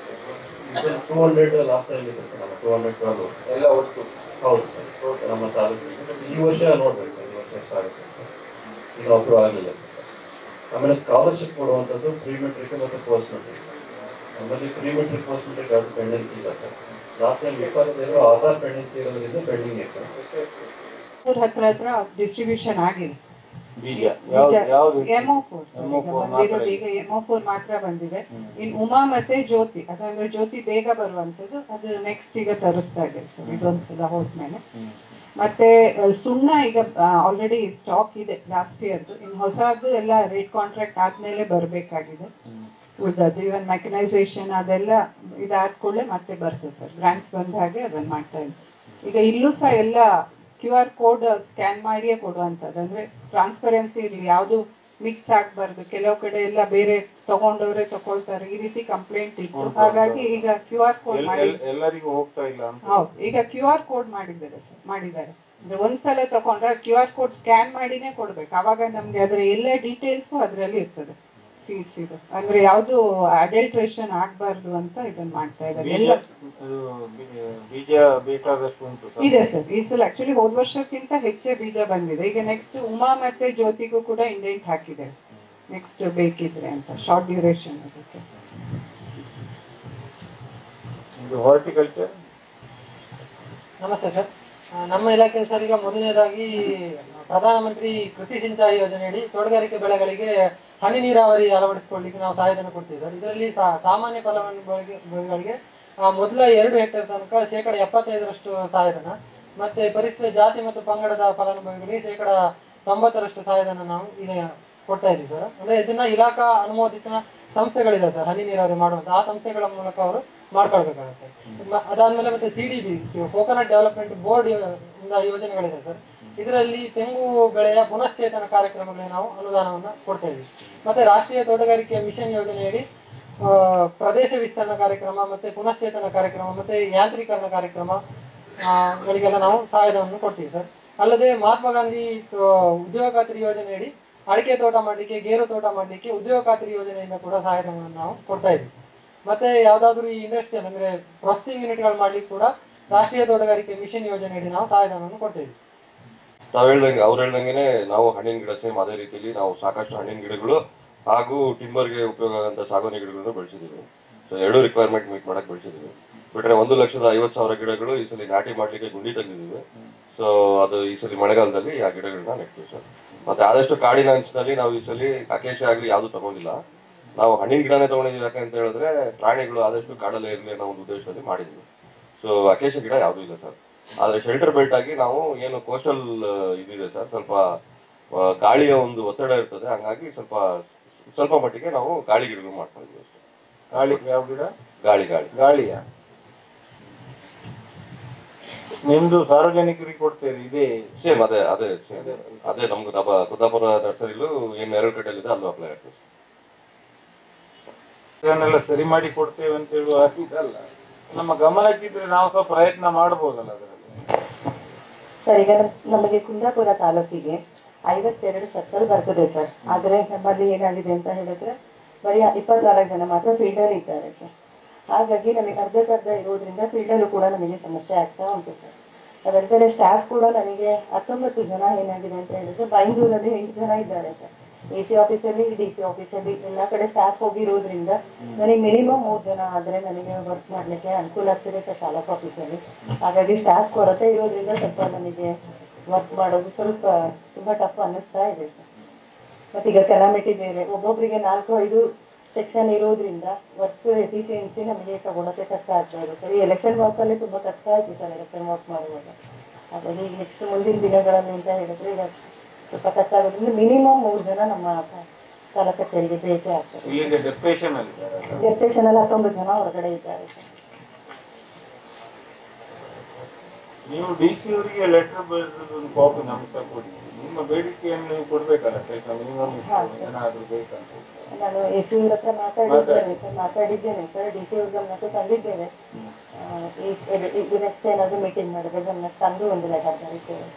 ಇದು ಟೂ ಹಂಡ್ರೆಡ್ ಲಾಸ್ಟ್ ಟೈಮ್ ಇದೆ ಸರ್ ನಮ್ಮ ಟೂ ಹಂಡ್ರೆಡ್ ಟ್ವೆಲ್ ಎಲ್ಲ ಒಟ್ಟು ಹೌದು ಸರ್ ನಮ್ಮ ತಾಲೂಕು ಈ ವರ್ಷ ನೋಡ್ಬೇಕು ಸರ್ ಈ ವರ್ಷ ಎಷ್ಟಾಗುತ್ತೆ ಅಂತ. ಈಗ ಅಪ್ರೂವ್ ಆಗಲಿಲ್ಲ ಸರ್ ಆಮೇಲೆ ಸ್ಕಾಲರ್ಶಿಪ್ ಕೊಡುವಂಥದ್ದು ಪ್ರೀ ಮೆಟ್ರಿಕ್ ಮತ್ತು ಪೋಸ್ಟ್ ಮೆಟ್ರಿಕ್ ನಮ್ಮಲ್ಲಿ ಪ್ರೀ ಮೆಟ್ರಿಕ್ ಪೋಸ್ಟ್ ಮೆಟ್ರಿಕ್ ಯಾವುದು ಪೆಂಡೆನ್ಸಿ ಇಲ್ಲ ಸರ್ ಲಾಸ್ಟ್ ಟೈಮ್ ಇಪ್ಪತ್ತೈದು ಆಧಾರ್ ಪೆಂಡೆನ್ಸಿ ಇರೋದ್ರಿಂದ ಪೆಂಡಿಂಗ್ ಇತ್ತು ಊರ ಹತ್ರ ಹತ್ರ ಡಿಸ್ಟ್ರಿಬ್ಯೂಷನ್ ಆಗಿದೆ ಬೀಜ ಯಾವ್ದು ಯಾವ್ದು ಎಮೋ ಫೋರ್ MO four ಮಾತ್ರ ಬಂದಿರೋದು ಇದೆ. ಈಗ ಎಮೋ ಫೋರ್ ಮಾತ್ರ ಬಂದಿದೆ ಇನ್ ಉಮಾ ಮತ್ತೆ ಜ್ಯೋತಿ ಅದಂದ್ರೆ ಜ್ಯೋತಿ ಬೇಗ ಬರುವಂತದ್ದು ಅದು ನೆಕ್ಸ್ಟ್ ಈಗ ತರಿಸ್ತಾ ಇದೆ ಸರ್ ಇದೊಂದ್ಸಲ ಹೋದ್ಮೇಲೆ ಮತ್ತೆ ಆ, ಸುಣ್ಣ ಈಗ ಆಲ್ರೆಡಿ ಸ್ಟಾಕ್ ಇದೆ ಲಾಸ್ಟ್ ಇಯರ್ದು ಇನ್ನು ಹೊಸದು ಎಲ್ಲ ರೇಟ್ ಕಾಂಟ್ರಾಕ್ಟ್ ಆದ್ಮೇಲೆ ಬರಬೇಕಾಗಿದೆ ಉಳಿದದ್ದು ಇವನ್ ಮೆಕನೈಸೇಷನ್ ಅದೆಲ್ಲ ಇದಾದ ಕೂಡಲೇ ಮತ್ತೆ ಬರ್ತದೆ ಸರ್ ಗ್ರಾಂಟ್ಸ್ ಬಂದ ಹಾಗೆ ಅದನ್ನ ಮಾಡ್ತಾ ಇದ್ವಿ ಈಗ ಇಲ್ಲೂ ಸಹ ಎಲ್ಲ ಕ್ಯೂ ಆರ್ ಕೋಡ್ ಸ್ಕ್ಯಾನ್ ಮಾಡಿಯೇ ಕೊಡುವಂಥದ್ದು ಅಂದ್ರೆ ಟ್ರಾನ್ಸ್ಪರೆನ್ಸಿ ಇರಲಿ ಯಾವುದು ಮಿಕ್ಸ್ ಆಗಬಾರ್ದು ಕೆಲವು ಕಡೆ ಎಲ್ಲ ಬೇರೆ ತಗೊಂಡವ್ರೆ ತಗೊಳ್ತಾರೆ ಈ ರೀತಿ ಕಂಪ್ಲೇಂಟ್ ಇತ್ತು ಹೌದು, ಹಾಗಾಗಿ ಹೌದು. ಈಗ ಕ್ಯೂ ಆರ್ ಕೋಡ್ ಎಲ್- ಮಾಡಿ ಎಲ್- ಎಲ್ಲರಿಗೂ ಹೋಗ್ತಾ ಇಲ್ಲ ಅಂತ ಹೌದು ಈಗ ಕ್ಯೂ ಆರ್ ಕೋಡ್ ಮಾಡಿದ್ದಾರೆ ಸರ್ ಮಾಡಿದ್ದಾರೆ ಅಂದ್ರೆ ಒಂದ್ಸಲ ತಗೊಂಡ್ರೆ ಕ್ಯೂ ಆರ್ ಕೋಡ್ ಸ್ಕ್ಯಾನ್ ಮಾಡಿನೇ ಕೊಡ್ಬೇಕು ಅವಾಗ ನಮ್ಗೆ ಅದರ ಎಲ್ಲ ಡೀಟೇಲ್ಸು ಅದರಲ್ಲಿ ಇರ್ತದೆ ಸೀಟ್ಸ್ ಇದು ಅಂದ್ರೆ ಯಾವುದು ಅಡಲ್ಟ್ರೇಷನ್ ಆಗಬಾರ್ದು ಅಂತ ಇದನ್ನ ಮಾಡ್ತಾ ಇದ್ದಾರೆ ಬೀಜ ಎಲ್ಲ ಅದು ಬೀ- ಬೀಜ ಬೇಕಾದಷ್ಟು ಉಂಟು ಸರ್. ಇದೆ ಸರ್ ಈ ಸಲ ಆಕ್ಚುಲಿ ಹೋದ ವರ್ಷಕ್ಕಿಂತ ಹೆಚ್ಚೇ ಬೀಜ ಬಂದಿದೆ ಈಗ ನೆಕ್ಸ್ಟ್ ಉಮಾ ಮತ್ತೆ ಜ್ಯೋತಿಗೂ ಕೂಡ ಇಂಡೆಂಟ್ ಹಾಕಿದೆ ನೆಕ್ಸ್ಟ್ ಬೇಕಿದ್ರೆ ಅಂತ ಶಾರ್ಟ್ ಡ್ಯೂರೇಷನ್ ಅದಕ್ಕೆ ಇದು ಹಾರ್ಟಿಕಲ್ಚರ್ ನಮಸ್ತೆ ಸರ್ ಆ, ನಮ್ಮ ಇಲಾಖೆ ಸರ್ ಈಗ ಮೊದಲನೇದಾಗಿ ಪ್ರಧಾನಮಂತ್ರಿ ಕೃಷಿ ಸಿಂಚಾಯಿ ಯೋಜನೆಯಡಿ ತೋಟಗಾರಿಕೆ ಬೆಳೆಗಳಿಗೆ ಹನಿ ನೀರಾವರಿ ಅಳವಡಿಸಿಕೊಳ್ಳಿಕ್ಕೆ ನಾವು ಸಹಾಯಧನ ಕೊಡ್ತೀವಿ ಸರ್ ಇದರಲ್ಲಿ ಸಾ- ಸಾಮಾನ್ಯ ಫಲಾನುಭವಿಗಳಿಗೆ ಬೆಳೆಗಳಿಗೆ ಆ, ಮೊದಲ ಎರಡು ಹೆಕ್ಟೇರ್ ತನಕ ಶೇಕಡ ಎಪ್ಪತ್ತೈದರಷ್ಟು ಸಹಾಯಧನ ಮತ್ತೆ ಪರಿಶಿಷ್ಟ ಜಾತಿ ಮತ್ತು ಪಂಗಡದ ಫಲಾನುಭವಿಗಳಿಗೆ ಶೇಕಡ ತೊಂಬತ್ತರಷ್ಟು ಸಹಾಯಧನ ನಾವು ಈಗ ಕೊಡ್ತಾ ಇದ್ದೀವಿ ಸರ್ ಅಂದ್ರೆ ಇದನ್ನ ಇಲಾಖಾ ಅನುಮೋದಿತ ಸಂಸ್ಥೆಗಳಿದೆ ಸರ್ ಹನಿ ನೀರಾವರಿ ಮಾಡುವಂತ ಆ ಸಂಸ್ಥೆಗಳ ಮೂಲಕ ಅವರು ಮಾಡ್ಕೊಳ್ಬೇಕಾಗುತ್ತೆ ಮ- ಅದಾದ್ಮೇಲೆ ಮತ್ತೆ C D B coconut development board ಇಂದ ಯೋಜನೆಗಳಿದೆ ಸರ್ ಇದರಲ್ಲಿ ತೆಂಗು ಬೆಳೆಯ ಪುನಶ್ಚೇತನ ಕಾರ್ಯಕ್ರಮಗಳಿಗೆ ನಾವು ಅನುದಾನವನ್ನು ಕೊಡ್ತಾ ಇದ್ದೀವಿ ಮತ್ತೆ ರಾಷ್ಟ್ರೀಯ ತೋಟಗಾರಿಕೆ ಮಿಷನ್ ಯೋಜನೆಯಡಿ ಆ, ಪ್ರದೇಶ ವಿಸ್ತರಣಾ ಕಾರ್ಯಕ್ರಮ ಮತ್ತೆ ಪುನಶ್ಚೇತನ ಕಾರ್ಯಕ್ರಮ ಮತ್ತೆ ಯಾಂತ್ರೀಕರಣ ಕಾರ್ಯಕ್ರಮ ಆ, ಗಳಿಗೆಲ್ಲ ನಾವು ಸಹಾಯಧನವನ್ನು ಕೊಡ್ತೀವಿ ಸರ್ ಅಲ್ಲದೆ ಮಹಾತ್ಮ ಗಾಂಧಿ ಆ, ಉದ್ಯೋಗ ಖಾತ್ರಿ ಯೋಜನೆಯಡಿ ಅಡಿಕೆ ತೋಟ ಮಾಡಲಿಕ್ಕೆ ಗೇರು ತೋಟ ಮಾಡಲಿಕ್ಕೆ ಉದ್ಯೋಗ ಖಾತ್ರಿ ಯೋಜನೆಯಿಂದ ಕೂಡ ಸಹಾಯಧನವನ್ನು ನಾವು ಕೊಡ್ತಾ ಇದ್ದೀವಿ ಮತ್ತೆ ಯಾವ್ದಾದ್ರು ಈ ಇಂಡಸ್ಟ್ರಿಯಲ್ ಅಂದ್ರೆ ಪ್ರೊಸೆಸಿಂಗ್ ಯೂನಿಟ್ಗಳು ಮಾಡ್ಲಿಕ್ಕೆ ಕೂಡ ರಾಷ್ಟ್ರೀಯ ತೋಟಗಾರಿಕೆ ಮಿಷನ್ ಯೋಜನೆಯಡಿ ನಾವು ಸಹಾಯಧನವನ್ನು ಕೊಡ್ತೇವೆ ತಾವು ಹೇಳ್ದಂಗೆ ಅವ್ರು ಹೇಳ್ದಂಗೆನೆ ನಾವು ಹಣ್ಣಿನ ಗಿಡ ಸೇಮ್ ಅದೇ ರೀತಿಯಲ್ಲಿ ನಾವು ಸಾಕಷ್ಟು ಹಣ್ಣಿನ ಗಿಡಗಳು ಹಾಗೂ ಟಿಂಬರ್ಗೆ ಉಪಯೋಗ ಆಗುವಂಥ ಸಾಗುವಾನಿ ಗಿಡಗಳನ್ನು ಬೆಳೆಸಿದ್ದೀವಿ ಸೊ ಎರಡು ರಿಕ್ವೈರ್ಮೆಂಟ್ ಮೀಟ್ ಮಾಡಕ್ಕೆ ಬೆಳೆಸಿದ್ದೀವಿ ಬಿಟ್ರೆ ಒಂದು ಲಕ್ಷದ ಐವತ್ತು ಸಾವಿರ ಗಿಡಗಳು ಈ ಸಲ ನಾಟಿ ಮಾಡಲಿಕ್ಕೆ ಗುಂಡಿ ತೆಗೆದಿದ್ದೀವಿ ಸೊ ಅದು ಈ ಸಲ ಮಳೆಗಾಲದಲ್ಲಿ ಆ ಗಿಡಗಳನ್ನ ನೆಡ್ತೀವಿ ಸರ್ ಮತ್ತೆ ಆದಷ್ಟು ಕಾಡಿನ ಅಂಚಿನಲ್ಲಿ ನಾವು ಈ ಸಲ ಅಕೇಶ ಆಗಲಿ ಯಾವುದು ತಗೊಂಡಿಲ್ಲ ನಾವು ಹಣ್ಣಿನ ಗಿಡನೇ ತಗೊಂಡಿದ್ದೀವಿ ಯಾಕೆ ಅಂತ ಹೇಳಿದ್ರೆ ಪ್ರಾಣಿಗಳು ಆದಷ್ಟು ಕಾಡಲ್ಲೇ ಇರಲಿ ಅನ್ನೋ ಒಂದು ಉದ್ದೇಶದಲ್ಲಿ ಮಾಡಿದ್ವಿ ಸೊ ಅಕೇಶ ಗಿಡ ಯಾವುದೂ ಇಲ್ಲ ಸರ್ ಆದರೆ ಶೆಲ್ಟರ್ ಬೆಲ್ಟ್ ಆಗಿ ನಾವು ಏನು ಕೋಸ್ಟಲ್ ಇದಿದೆ ಸರ್ ಸ್ವಲ್ಪ ಆ, ಗಾಳಿಯ ಒಂದು ಒತ್ತಡ ಇರ್ತದೆ ಹಂಗಾಗಿ ಸ್ವಲ್ಪ ಸ್ವಲ್ಪ ಮಟ್ಟಿಗೆ ನಾವು ಗಾಳಿ ಗಿಡಗಳು ಮಾಡ್ಕೊಂಡಿದ್ದೀವಿ ಅಷ್ಟೇ. ಗಾಳಿ ಯಾವ ಗಿಡ ಗಾಳಿ ಗಾಳಿ ಗಾಳಿಯ ನಿಮ್ದು ಸಾರ್ವಜನಿಕರಿಗೆ ಕೊಡ್ತೀರಿ ಇದೇ ಸೇಮ್ ಅದೇ ಅದೇ ಸೇಮ್ ಅದೇ ನಮ್ಗೆ ದಪ ಕುದಾಪುರ ನರ್ಸರಿಲು ಏನು ಎರಡು ಕಡೆಯಲ್ಲಿದೆ ಅಲ್ಲೂ ಅಪ್ಲೈ ಆಗ್ತದೆ ಇದನ್ನೆಲ್ಲ ಸರಿ ಮಾಡಿ ಕೊಡ್ತೇವೆ ಅಂತ ಹೇಳುವ ಇದಲ್ಲ ನಮ್ಮ ಗಮನಕ್ಕಿದ್ರೆ ನಾವು ಸ್ವಲ್ಪ ಪ್ರಯತ್ನ ಮಾಡ್ಬೋದಲ್ಲ ಅದರಲ್ಲಿ ಸರ್ ಈಗ ನಮಗೆ ಕುಂದಾಪುರ ತಾಲೂಕಿಗೆ ಐವತ್ತೆರಡು ಸರ್ಕಲ್ ಬರ್ತದೆ ಸರ್ ಆದರೆ ನಮ್ಮಲ್ಲಿ ಏನಾಗಿದೆ ಅಂತ ಹೇಳಿದ್ರೆ ಬರೀ ಇಪ್ಪತ್ನಾಲ್ಕು ಜನ ಮಾತ್ರ ಫೀಲ್ಡರ್ ಇದ್ದಾರೆ ಸರ್ ಹಾಗಾಗಿ ನಮಗೆ ಅರ್ಧಕ್ಕರ್ಧ ಇರೋದ್ರಿಂದ ಫೀಲ್ಡಲ್ಲೂ ಕೂಡ ನಮಗೆ ಸಮಸ್ಯೆ ಆಗ್ತಾ ಉಂಟು ಸರ್ ಅದಲ್ಲದೆ ಸ್ಟಾಫ್ ಕೂಡ ನನಗೆ ಹತ್ತೊಂಬತ್ತು ಜನ ಏನಾಗಿದೆ ಅಂತ ಹೇಳಿದ್ರೆ ಬೈಂದೂರಲ್ಲಿ ಎಂಟು ಜನ ಇದ್ದಾರೆ ಸರ್ ಎ ಸಿ ಆಫೀಸಲ್ಲಿ ಡಿ ಸಿ ಆಫೀಸಲ್ಲಿ ಎಲ್ಲ ಕಡೆ ಸ್ಟಾಫ್ ಹೋಗಿರೋದ್ರಿಂದ ನನಗೆ ಮಿನಿಮಮ್ ಮೂರು ಜನ ಆದರೆ ನನಗೆ ವರ್ಕ್ ಮಾಡಲಿಕ್ಕೆ ಅನುಕೂಲ ಆಗ್ತದೆ ಸರ್ ತಾಲೂಕು ಆಫೀಸಲ್ಲಿ ಹಾಗಾಗಿ ಸ್ಟಾಫ್ ಕೊರತೆ ಇರೋದ್ರಿಂದ ಸ್ವಲ್ಪ ನನಗೆ ವರ್ಕ್ ಮಾಡೋದು ಸ್ವಲ್ಪ ತುಂಬ ಟಫ್ ಅನ್ನಿಸ್ತಾ ಇದೆ ಸರ್ ಮತ್ತೀಗ ಕೆಲಾಮಿಟಿ ಬೇರೆ ಒಬ್ಬೊಬ್ಬರಿಗೆ ನಾಲ್ಕು ಐದು ಸೆಕ್ಷನ್ ಇರೋದ್ರಿಂದ ವರ್ಕ್ ಎಫಿಷಿಯನ್ಸಿ ನಮಗೆ ತಗೊಳಕ್ಕೆ ಕಷ್ಟ ಆಗ್ತಾ ಇದೆ ಸರ್ ಈ ಎಲೆಕ್ಷನ್ ವರ್ಕಲ್ಲಿ ತುಂಬ ಕಷ್ಟ ಆಯ್ತು ಸರ್ ಎಲೆಕ್ಷನ್ ವರ್ಕ್ ಮಾಡುವಾಗ ಹಾಗಾಗಿ ನೆಕ್ಸ್ಟ್ ಮುಂದಿನ ದಿನಗಳಲ್ಲಿ ಅಂತ ಹೇಳಿದ್ರೆ ಈಗ ಸ್ವಲ್ಪ ಕಷ್ಟ ಆಗೋದ್ರಿಂದ ಮಿನಿಮಮ್ ಮೂರು ಜನ ನಮ್ಮ ತಾಲೂಕು ಕಚೇರಿಗೆ ಬೇಕೇ ಆಗ್ತದೆ ಇಲ್ಲಿಂದ ಡೆಪ್ರೇಷನ್ ಅಲ್ಲಿ ಸರ್ ಅದು. ಡೆಪ್ರೇಷನ್ ಅಲ್ಲಿ ಹತ್ತೊಂಬತ್ತು ಜನ ಹೊರಗಡೆ ಇದ್ದಾರೆ ಸರ್ ನೀವು ಡಿ ಸಿ ಅವರಿಗೆ ಲೆಟರ್ ಬರೆದು ಒಂದು ಕಾಪಿ ನಮ್ಗೆ ಸಹ ಕೊಡಿ ನಿಮ್ಮ ಬೇಡಿಕೆಯನ್ನು ನೀವು ಕೊಡ್ಬೇಕಲ್ಲ ಸ್ವಲ್ಪ ಮಿನಿಮಮ್ ಏನಾದ್ರು ಬೇಕಂತ ನಾನು ಎಸ್ ಸಿ ಹತ್ರ ಮಾತಾಡಿದ್ದೇನೆ ಸರ್ ಮಾತಾಡಿದ್ದೇನೆ ಸರ್ ಡಿ ಸಿ ಅವ್ರ ಗಮನಕ್ಕೆ ತಂದಿದ್ದೇನೆ ಆ, ಈ- ಇದು- ಇದು ನೆಕ್ಸ್ಟ್ ಏನಾದರೂ ಮೀಟಿಂಗ್ ಮಾಡಿದ್ರೆ ಗಮನಕ್ಕೆ ತಂದು ಒಂದು ಲೆಟರ್ ಬರೀತೇವೆ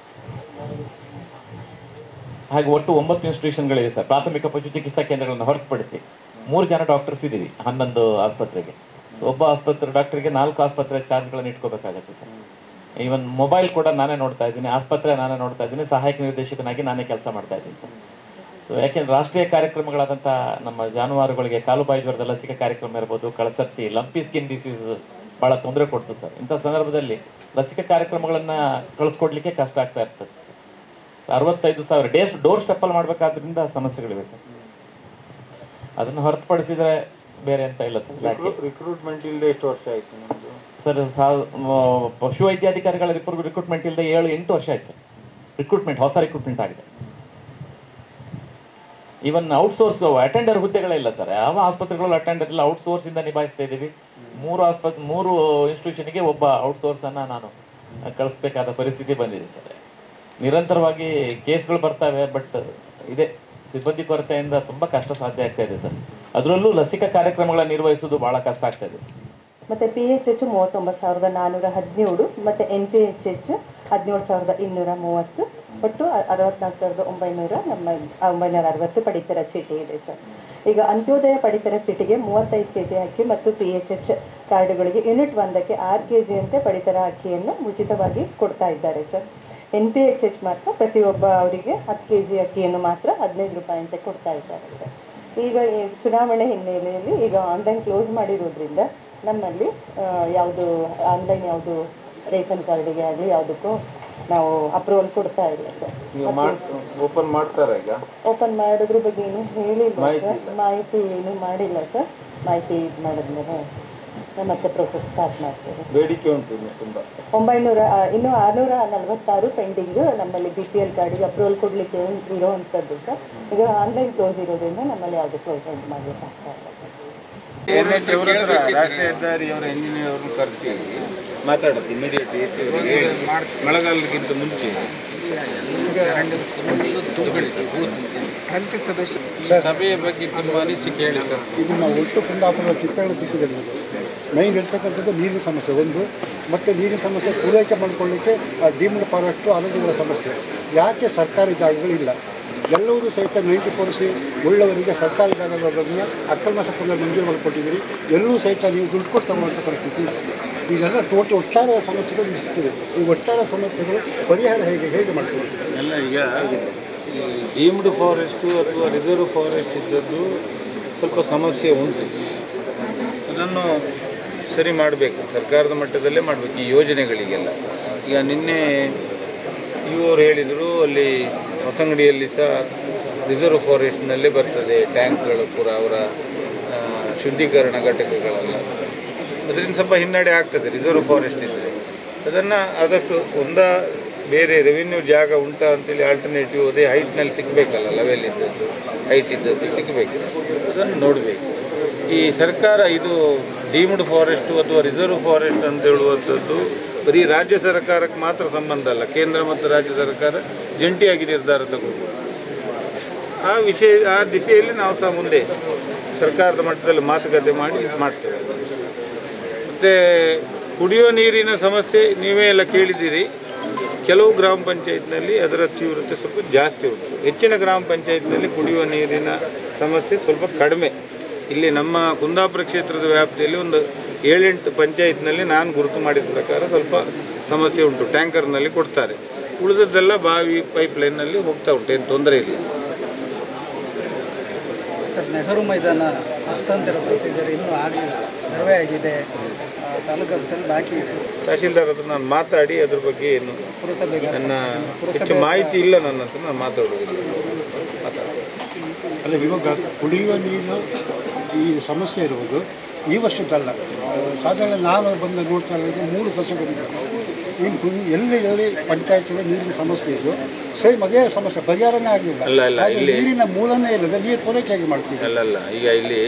ಹಾಗೆ ಒಟ್ಟು ಒಂಬತ್ತು ಇನ್ಸ್ಟಿಟ್ಯೂಷನ್ಗಳಿದೆ ಸರ್ ಪ್ರಾಥಮಿಕ ಪಶು ಚಿಕಿತ್ಸಾ ಕೇಂದ್ರಗಳನ್ನು ಹೊರತುಪಡಿಸಿ ಮೂರು ಜನ ಡಾಕ್ಟರ್ಸ್ ಇದ್ದೀವಿ ಹನ್ನೊಂದು ಆಸ್ಪತ್ರೆಗೆ ಒಬ್ಬ ಆಸ್ಪತ್ರೆ ಡಾಕ್ಟರ್ಗೆ ನಾಲ್ಕು ಆಸ್ಪತ್ರೆ ಚಾರ್ಜ್ಗಳನ್ನು ಇಟ್ಕೋಬೇಕಾಗತ್ತೆ ಸರ್ ಈವನ್ ಮೊಬೈಲ್ ಕೂಡ ನಾನೇ ನೋಡ್ತಾ ಇದ್ದೀನಿ ಆಸ್ಪತ್ರೆ ನಾನೇ ನೋಡ್ತಾ ಇದ್ದೀನಿ ಸಹಾಯಕ ನಿರ್ದೇಶಕನಾಗಿ ನಾನೇ ಕೆಲಸ ಮಾಡ್ತಾ ಇದ್ದೀನಿ ಸರ್ ಸೊ ಯಾಕೆಂದ್ರೆ ರಾಷ್ಟ್ರೀಯ ಕಾರ್ಯಕ್ರಮಗಳಾದಂಥ ನಮ್ಮ ಜಾನುವಾರುಗಳಿಗೆ ಕಾಲುಬಾಯಿ ಜ್ವರದ ಲಸಿಕೆ ಕಾರ್ಯಕ್ರಮ ಇರ್ಬೋದು ಕಳಸರ್ತಿ ಲಂಪಿ ಸ್ಕಿನ್ ಡಿಸೀಸ್ ಭಾಳ ತೊಂದರೆ ಕೊಡ್ತು ಸರ್ ಇಂಥ ಸಂದರ್ಭದಲ್ಲಿ ಲಸಿಕೆ ಕಾರ್ಯಕ್ರಮಗಳನ್ನು ಕಳಿಸ್ಕೊಡ್ಲಿಕ್ಕೆ ಕಷ್ಟ ಆಗ್ತಾ ಇರ್ತದೆ ಸರ್ ಅರವತ್ತೈದು ಸಾವಿರ ಡೇ ಡೋರ್ ಸ್ಟೆಪ್ಪಲ್ಲಿ ಮಾಡಬೇಕಾದ್ರಿಂದ ಸಮಸ್ಯೆಗಳಿವೆ ಸರ್ ಅದನ್ನು ಹೊರತುಪಡಿಸಿದರೆ ಬೇರೆ ಅಂತ ಇಲ್ಲ ಸರ್ ಇಲಾಖೆ ರಿಕ್ರೂಟ್ಮೆಂಟ್ ಇಲ್ಲದೆ ಎಷ್ಟು ವರ್ಷ ಆಯ್ತು ನಿಮ್ದು ಸರ್ ಸಾ- ಮ- ಪಶು ವೈದ್ಯಾಧಿಕಾರಿಗಳ ರಿಕ್ರೂಟ್ಮೆಂಟ್ ಇಲ್ಲದೆ ಏಳು ಎಂಟು ವರ್ಷ ಆಯ್ತು ಸರ್ ರಿಕ್ರೂಟ್ಮೆಂಟ್ ಹೊಸ ರಿಕ್ರೂಟ್ಮೆಂಟ್ ಆಗಿದೆ ಈವನ್ ಔಟ್ಸೋರ್ಸ್ ಅಟೆಂಡರ್ ಹುದ್ದೆಗಳೇ ಇಲ್ಲ ಸರ್ ಯಾವ ಆಸ್ಪತ್ರೆಗಳು ಅಟೆಂಡರ್ ಇಲ್ಲ ಔಟ್ಸೋರ್ಸ್ ಇಂದ ನಿಭಾಯಿಸ್ತಾ ಇದ್ದೀವಿ ಮೂರು ಆಸ್ಪತ್ರೆ ಮೂರು ಇನ್ಸ್ಟಿಟ್ಯೂಷನ್ಗೆ ಒಬ್ಬ ಔಟ್ಸೋರ್ಸ್ ಅನ್ನ ನಾನು ಕಳಿಸ್ಬೇಕಾದ ಪರಿಸ್ಥಿತಿ ಬಂದಿದೆ ಸರ್ ನಿರಂತರವಾಗಿ ಕೇಸ್ಗಳು ಬರ್ತವೆ ಬಟ್ ಇದೆ ಸಿಬ್ಬಂದಿ ಕೊರತೆಯಿಂದ ತುಂಬಾ ಕಷ್ಟ ಸಾಧ್ಯ ಆಗ್ತಾ ಇದೆ ಸರ್ ಅದರಲ್ಲೂ ಲಸಿಕಾ ಕಾರ್ಯಕ್ರಮಗಳನ್ನ ನಿರ್ವಹಿಸೋದು ಬಹಳ ಕಷ್ಟ ಆಗ್ತಾ ಇದೆ ಸರ್ ಮತ್ತು ಪಿ ಎಚ್ ಎಚ್ ಮೂವತ್ತೊಂಬತ್ತು ಸಾವಿರದ ನಾನ್ನೂರ ಹದಿನೇಳು ಮತ್ತು ಎನ್ ಪಿ ಎಚ್ ಎಚ್ ಹದಿನೇಳು ಸಾವಿರದ ಇನ್ನೂರ ಮೂವತ್ತು ಒಟ್ಟು ಅ- ಅರವತ್ನಾಲ್ಕು ಸಾವಿರದ ಒಂಬೈನೂರ ನಮ್ಮ ಒಂಬೈನೂರ ಅರವತ್ತು ಪಡಿತರ ಚೀಟಿ ಇದೆ ಸರ್ ಈಗ ಅಂತ್ಯೋದಯ ಪಡಿತರ ಚೀಟಿಗೆ ಮೂವತ್ತೈದು ಕೆ ಜಿ ಅಕ್ಕಿ ಮತ್ತು ಪಿ ಎಚ್ ಎಚ್ ಕಾರ್ಡುಗಳಿಗೆ ಯೂನಿಟ್ ಒಂದಕ್ಕೆ ಆರು ಕೆ ಜಿಯಂತೆ ಪಡಿತರ ಅಕ್ಕಿಯನ್ನು ಉಚಿತವಾಗಿ ಕೊಡ್ತಾ ಇದ್ದಾರೆ sir N P H H ಮಾತ್ರ ಪ್ರತಿಯೊಬ್ಬ ಅವರಿಗೆ ಹತ್ತು ಕೆ ಜಿ ಅಕ್ಕಿಯನ್ನು ಮಾತ್ರ ಹದಿನೈದು ರೂಪಾಯಿ ಅಂತ ಕೊಡ್ತಾ ಇದ್ದಾರೆ ಸರ್ ಈಗ ಈ ಚುನಾವಣೆ ಹಿನ್ನೆಲೆಯಲ್ಲಿ ಈಗ ಆನ್ಲೈನ್ ಕ್ಲೋಸ್ ಮಾಡಿರೋದ್ರಿಂದ ನಮ್ಮಲ್ಲಿ ಯಾವುದು ಆನ್ಲೈನ್ ಯಾವುದು ರೇಷನ್ ಕಾರ್ಡಿಗೆ ಆಗಲಿ ಯಾವುದಕ್ಕೂ ನಾವು ಅಪ್ರೂವಲ್ ಕೊಡ್ತಾ ಇಲ್ಲ ಸರ್ ಈಗ ಓಪನ್ ಮಾಡ್ತಾರ ಈಗ ಓಪನ್ ಮಾಡೋದ್ರ ಬಗ್ಗೆ ಏನು ಹೇಳಿಲ್ಲ ಮಾಹಿತಿ ಸರ್ ಮಾಹಿತಿ ಏನು ಮಾಡಿಲ್ಲ ಸರ್ ಮಾಹಿತಿ ಇದು ಮಾಡಿದ್ಮೇಲೆ ನಾವು ಮತ್ತೆ ಪ್ರೊಸೆಸ್ ಸ್ಟಾರ್ಟ್ ಮಾಡ್ತೇವೆ ಬೇಡಿಕೆ ಉಂಟು ಇನ್ನು ತುಂಬಾ ಒಂಬೈನೂರ ಆ, ಇನ್ನು ಆರುನೂರ ನಲವತ್ತಾರು ಪೆಂಡಿಂಗ್ ನಮ್ಮಲ್ಲಿ ಬಿ ಪಿ ಎಲ್ ಕಾರ್ಡಿಗೆ ಅಪ್ರೂವಲ್ ಕೊಡಲಿಕ್ಕೆ ಇರೋವಂಥದ್ದು ಸರ್ ಈಗ ಆನ್ಲೈನ್ ಕ್ಲೋಸ್ ಇರೋದ್ರಿಂದ ನಮ್ಮಲ್ಲಿ ಯಾವುದು ಕ್ಲೋಸ್ ಮಾಡಲಿಕ್ಕೆ ಆಗ್ತಾ ಇಲ್ಲ ಸರ್ ಎನ್ ಎಚ್ ಅವರ ಹತ್ರ ರಾಷ್ಟ್ರೀಯ ಹೆದ್ದಾರಿ ಅವರ ಇಂಜಿನಿಯರ್ ಅವ್ರನ್ನ ಕರೆಸಿ ಮಾತಾಡುತ್ತೆ ಇಮಿಡಿಯೇಟ್ ಎಷ್ಟು ಮಳೆಗಾಲಕ್ಕಿಂತ ಮುಂಚೆ ಈ ಸಭೆಯ ಬಗ್ಗೆ ತುಂಬ ಅನಿಸಿಕೆ ಹೇಳಿ ಸರ್ ಇದು ನಾವು ಒಟ್ಟು ಕುಂದಾಪುರ ಚಿಕ್ಕಳ್ಳಿ ಸಿಕ್ಕಿದೆ ನಮಗೆ ಮೈನ್ ಇರ್ತಕ್ಕಂಥದ್ದು ನೀರಿನ ಸಮಸ್ಯೆ ಒಂದು ಮತ್ತು ನೀರಿನ ಸಮಸ್ಯೆ ಪೂರೈಕೆ ಮಾಡಿಕೊಳ್ಳಿಕ್ಕೆ ಡೀಮ್ಡ್ ಫಾರೆಸ್ಟು ಅನಧಿಕೃತ ಸಮಸ್ಯೆ ಯಾಕೆ ಸರ್ಕಾರಿ ಜಾಗಗಳಿಲ್ಲ ಎಲ್ಲರೂ ಸಹಿತ ನೈಂಟಿ ಪರ್ಸಿ ಉಳ್ಳವರಿಗೆ ಸರ್ಕಾರಿ ಜಾಗಗಳನ್ನು ಅಕ್ರಮ ಸಕ್ಕರೆ ಮಂಜೂರು ಮಾಡಿಕೊಟ್ಟಿದ್ದೀರಿ ಎಲ್ಲರೂ ಸಹಿತ ನೀವು ದುಡ್ಡು ಕೊಟ್ಟು ತಗೊಳ್ಳುವಂಥ ಪರಿಸ್ಥಿತಿ ಇದೆ. ಇದೆಲ್ಲ ಟೋಟಲ್ ಒಟ್ಟಾರೆ ಸಮಸ್ಯೆಗಳು ಸಿಕ್ಕಿದೆ ಈ ಒಟ್ಟಾರೆ ಸಮಸ್ಯೆಗಳು ಪರಿಹಾರ ಹೇಗೆ ಹೇಗೆ ಮಾಡ್ತೀವಿ ಎಲ್ಲ ಈಗ ಡೀಮ್ಡ್ ಫಾರೆಸ್ಟು ಅಥವಾ ರಿಸರ್ವ್ ಫಾರೆಸ್ಟ್ ಇದ್ದದ್ದು ಸ್ವಲ್ಪ ಸಮಸ್ಯೆ ಉಂಟು ಅದನ್ನು ಸರಿ ಮಾಡಬೇಕು ಸರ್ಕಾರದ ಮಟ್ಟದಲ್ಲೇ ಮಾಡಬೇಕು ಈ ಯೋಜನೆಗಳಿಗೆಲ್ಲ ಈಗ ನಿನ್ನೆ ಇವರು ಹೇಳಿದರು ಅಲ್ಲಿ ಹೊಸಂಗಡಿಯಲ್ಲಿ ಸಹ ರಿಸರ್ವ್ ಫಾರೆಸ್ಟ್ನಲ್ಲೇ ಬರ್ತದೆ ಟ್ಯಾಂಕ್ಗಳು ಪೂರ ಅವರ ಆ, ಶುದ್ಧೀಕರಣ ಘಟಕಗಳೆಲ್ಲ ಅದರಿಂದ ಸ್ವಲ್ಪ ಹಿನ್ನಡೆ ಆಗ್ತದೆ ರಿಸರ್ವ್ ಫಾರೆಸ್ಟ್ ಇದ್ದರೆ ಅದನ್ನು ಆದಷ್ಟು ಒಂದ ಬೇರೆ ರೆವಿನ್ಯೂ ಜಾಗ ಉಂಟಾ ಅಂತೇಳಿ ಆಲ್ಟರ್ನೇಟಿವ್ ಅದೇ ಹೈಟ್ನಲ್ಲಿ ಸಿಗಬೇಕಲ್ಲ ಲೆವೆಲ್ ಇದ್ದದ್ದು ಹೈಟ್ ಇದ್ದದ್ದು ಸಿಗಬೇಕು ಅದನ್ನು ನೋಡಬೇಕು ಈ ಸರ್ಕಾರ ಇದು ಡೀಮ್ಡ್ ಫಾರೆಸ್ಟು ಅಥವಾ ರಿಸರ್ವ್ ಫಾರೆಸ್ಟ್ ಅಂತ ಹೇಳುವಂಥದ್ದು ಬರೀ ರಾಜ್ಯ ಸರ್ಕಾರಕ್ಕೆ ಮಾತ್ರ ಸಂಬಂಧ ಅಲ್ಲ ಕೇಂದ್ರ ಮತ್ತು ರಾಜ್ಯ ಸರ್ಕಾರ ಜಂಟಿಯಾಗಿ ನಿರ್ಧಾರ ತಗೋಬೋದು ಆ ವಿಷಯ ಆ ದಿಶೆಯಲ್ಲಿ ನಾವು ಸಹ ಮುಂದೆ ಸರ್ಕಾರದ ಮಟ್ಟದಲ್ಲಿ ಮಾತುಕತೆ ಮಾಡಿ ಇದ್ ಮಾಡ್ತೇವೆ ಮತ್ತು ಕುಡಿಯೋ ನೀರಿನ ಸಮಸ್ಯೆ ನೀವೇ ಎಲ್ಲ ಕೇಳಿದ್ದೀರಿ ಕೆಲವು ಗ್ರಾಮ ಪಂಚಾಯತ್ನಲ್ಲಿ ಅದರ ತೀವ್ರತೆ ಸ್ವಲ್ಪ ಜಾಸ್ತಿ ಉಂಟು ಹೆಚ್ಚಿನ ಗ್ರಾಮ ಪಂಚಾಯತ್ನಲ್ಲಿ ಕುಡಿಯುವ ನೀರಿನ ಸಮಸ್ಯೆ ಸ್ವಲ್ಪ ಕಡಿಮೆ ಇಲ್ಲಿ ನಮ್ಮ ಕುಂದಾಪುರ ಕ್ಷೇತ್ರದ ವ್ಯಾಪ್ತಿಯಲ್ಲಿ ಒಂದು ಏಳೆಂಟು ಪಂಚಾಯತ್ನಲ್ಲಿ ನಾನು ಗುರುತು ಮಾಡಿದ ಪ್ರಕಾರ ಸ್ವಲ್ಪ ಸಮಸ್ಯೆ ಉಂಟು ಟ್ಯಾಂಕರ್ನಲ್ಲಿ ಕೊಡ್ತಾರೆ ಉಳಿದದ್ದೆಲ್ಲ ಬಾವಿ ಪೈಪ್ಲೈನ್ನಲ್ಲಿ ಹೋಗ್ತಾ ಉಂಟು ಏನು ತೊಂದರೆ ಇಲ್ಲ ಸರ್ ನೆಹರು ಮೈದಾನ ಹಸ್ತಾಂತರ ಪ್ರೊಸೀಜರ್ ಇನ್ನೂ ಆಗಲಿಲ್ಲ ಸರ್ವೆ ಆಗಿದೆ ಆ, ತಾಲೂಕು ಆಫೀಸಲ್ಲಿ ಬಾಕಿ ಇದೆ ತಹಶೀಲ್ದಾರ್ ಹತ್ರ ನಾನು ಮಾತಾಡಿ ಅದ್ರ ಬಗ್ಗೆ ಏನು ಪುರಸಭೆಗೆ ನನ್ನ ಪುರಸಭೆ ಹೆಚ್ಚು ಮಾಹಿತಿ ಇಲ್ಲ ನನ್ನ ಹತ್ರ ನಾನು ಮಾತಾಡೋದಿಲ್ಲ ಮಾತಾಡ್ತೀನಿ ಅಲ್ಲ ಇವಾಗ ಕುಡಿಯುವ ನೀರು ಈ ಸಮಸ್ಯೆ ಇರುವುದು ಈ ವರ್ಷದ್ದಲ್ಲ ಸಾಧಾರಣ ನಾನು ಬಂದು ನೋಡ್ತಾ ಇರೋದು ಮೂರು ದಶಕದಿಂದ ಇನ್ನು ಕುಡಿ ಎಲ್ಲಿ ಎಲ್ಲಿ ಪಂಚಾಯತ್ಗೆ ನೀರಿನ ಸಮಸ್ಯೆ ಇದು ಸೇಮ್ ಅದೇ ಸಮಸ್ಯೆ ಪರಿಹಾರನೇ ಆಗಲಿಲ್ಲ ಅಲ್ಲ, ಅಲ್ಲ, ಹಾಗೆ ಇಲ್ಲಿ- ನೀರಿನ ಮೂಲನೇ ಇಲ್ಲದೆ ನೀರು ಪೂರೈಕೆ ಹೇಗೆ ಮಾಡ್ತೀವಿ ಅಲ್ಲಲ್ಲ ಈಗ ಇಲ್ಲಿ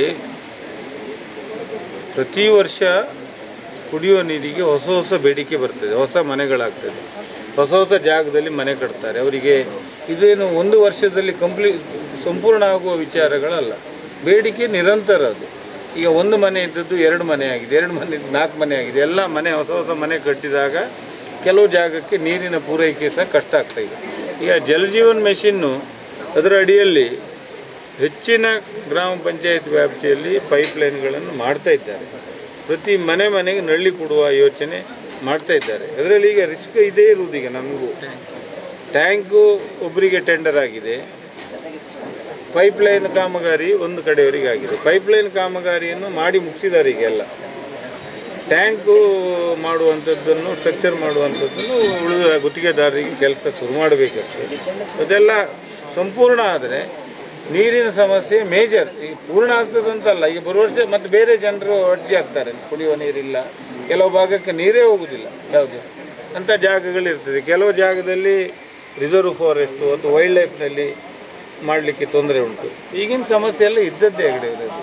ಪ್ರತಿ ವರ್ಷ ಕುಡಿಯುವ ನೀರಿಗೆ ಹೊಸ ಹೊಸ ಬೇಡಿಕೆ ಬರ್ತದೆ ಹೊಸ ಮನೆಗಳಾಗ್ತದೆ ಹೊಸ ಹೊಸ ಜಾಗದಲ್ಲಿ ಮನೆ ಕಟ್ತಾರೆ ಅವರಿಗೆ ಇದೇನು ಒಂದು ವರ್ಷದಲ್ಲಿ ಕಂಪ್ಲೀಟ್ ಸಂಪೂರ್ಣ ಆಗುವ ವಿಚಾರಗಳಲ್ಲ ಬೇಡಿಕೆ ನಿರಂತರ ಅದು ಈಗ ಒಂದು ಮನೆ ಇದ್ದದ್ದು ಎರಡು ಮನೆ ಆಗಿದೆ ಎರಡು ಮನೆ ಇದ್ದು ನಾಲ್ಕು ಮನೆ ಆಗಿದೆ ಎಲ್ಲ ಮನೆ ಹೊಸ ಹೊಸ ಮನೆ ಕಟ್ಟಿದಾಗ ಕೆಲವು ಜಾಗಕ್ಕೆ ನೀರಿನ ಪೂರೈಕೆ ಸಹ ಕಷ್ಟ ಆಗ್ತಾ ಇದೆ ಈಗ ಜಲಜೀವನ್ ಮೆಷಿನ್ನು ಅದರ ಅಡಿಯಲ್ಲಿ ಹೆಚ್ಚಿನ ಗ್ರಾಮ ಪಂಚಾಯತ್ ವ್ಯಾಪ್ತಿಯಲ್ಲಿ ಪೈಪ್ಲೈನ್ಗಳನ್ನು ಮಾಡ್ತಾ ಇದ್ದಾರೆ ಪ್ರತಿ ಮನೆ ಮನೆಗೆ ನಳ್ಳಿ ಕೊಡುವ ಯೋಚನೆ ಮಾಡ್ತಾ ಇದ್ದಾರೆ ಅದರಲ್ಲಿ ಈಗ ರಿಸ್ಕ್ ಇದೇ ಇರುವುದು ಈಗ ನಮಗೂ ಟ್ಯಾಂಕು ಒಬ್ಬರಿಗೆ ಟೆಂಡರ್ ಆಗಿದೆ ಪೈಪ್ಲೈನ್ ಕಾಮಗಾರಿ ಒಂದು ಕಡೆಯವರಿಗೆ ಆಗಿದೆ ಪೈಪ್ಲೈನ್ ಕಾಮಗಾರಿಯನ್ನು ಮಾಡಿ ಮುಗಿಸಿದ್ದಾರೆ ಈಗ ಎಲ್ಲ ಟ್ಯಾಂಕು ಮಾಡುವಂಥದ್ದನ್ನು ಸ್ಟ್ರಕ್ಚರ್ ಮಾಡುವಂಥದ್ದನ್ನು ಉಳಿದ ಗುತ್ತಿಗೆದಾರರಿಗೆ ಕೆಲಸ ಶುರು ಮಾಡಬೇಕಾಗ್ತದೆ ಅದೆಲ್ಲ ಸಂಪೂರ್ಣ ಆದರೆ ನೀರಿನ ಸಮಸ್ಯೆ ಮೇಜರ್ ಈಗ ಪೂರ್ಣ ಆಗ್ತದಂತಲ್ಲ ಈಗ ಬರುವ ವರ್ಷ ಮತ್ತು ಬೇರೆ ಜನರು ಅರ್ಜಿ ಆಗ್ತಾರೆ ಕುಡಿಯುವ ನೀರಿಲ್ಲ ಕೆಲವು ಭಾಗಕ್ಕೆ ನೀರೇ ಹೋಗುದಿಲ್ಲ ಯಾವುದು ಅಂಥ ಜಾಗಗಳಿರ್ತದೆ ಕೆಲವು ಜಾಗದಲ್ಲಿ ರಿಸರ್ವ್ ಫಾರೆಸ್ಟು ಅಥವಾ ವೈಲ್ಡ್ ಲೈಫ್ನಲ್ಲಿ ಮಾಡಲಿಕ್ಕೆ ತೊಂದರೆ ಉಂಟು ಈಗಿನ ಸಮಸ್ಯೆ ಎಲ್ಲ ಇದ್ದದ್ದೇ ಹೆಗಡೆ ಇರೋದು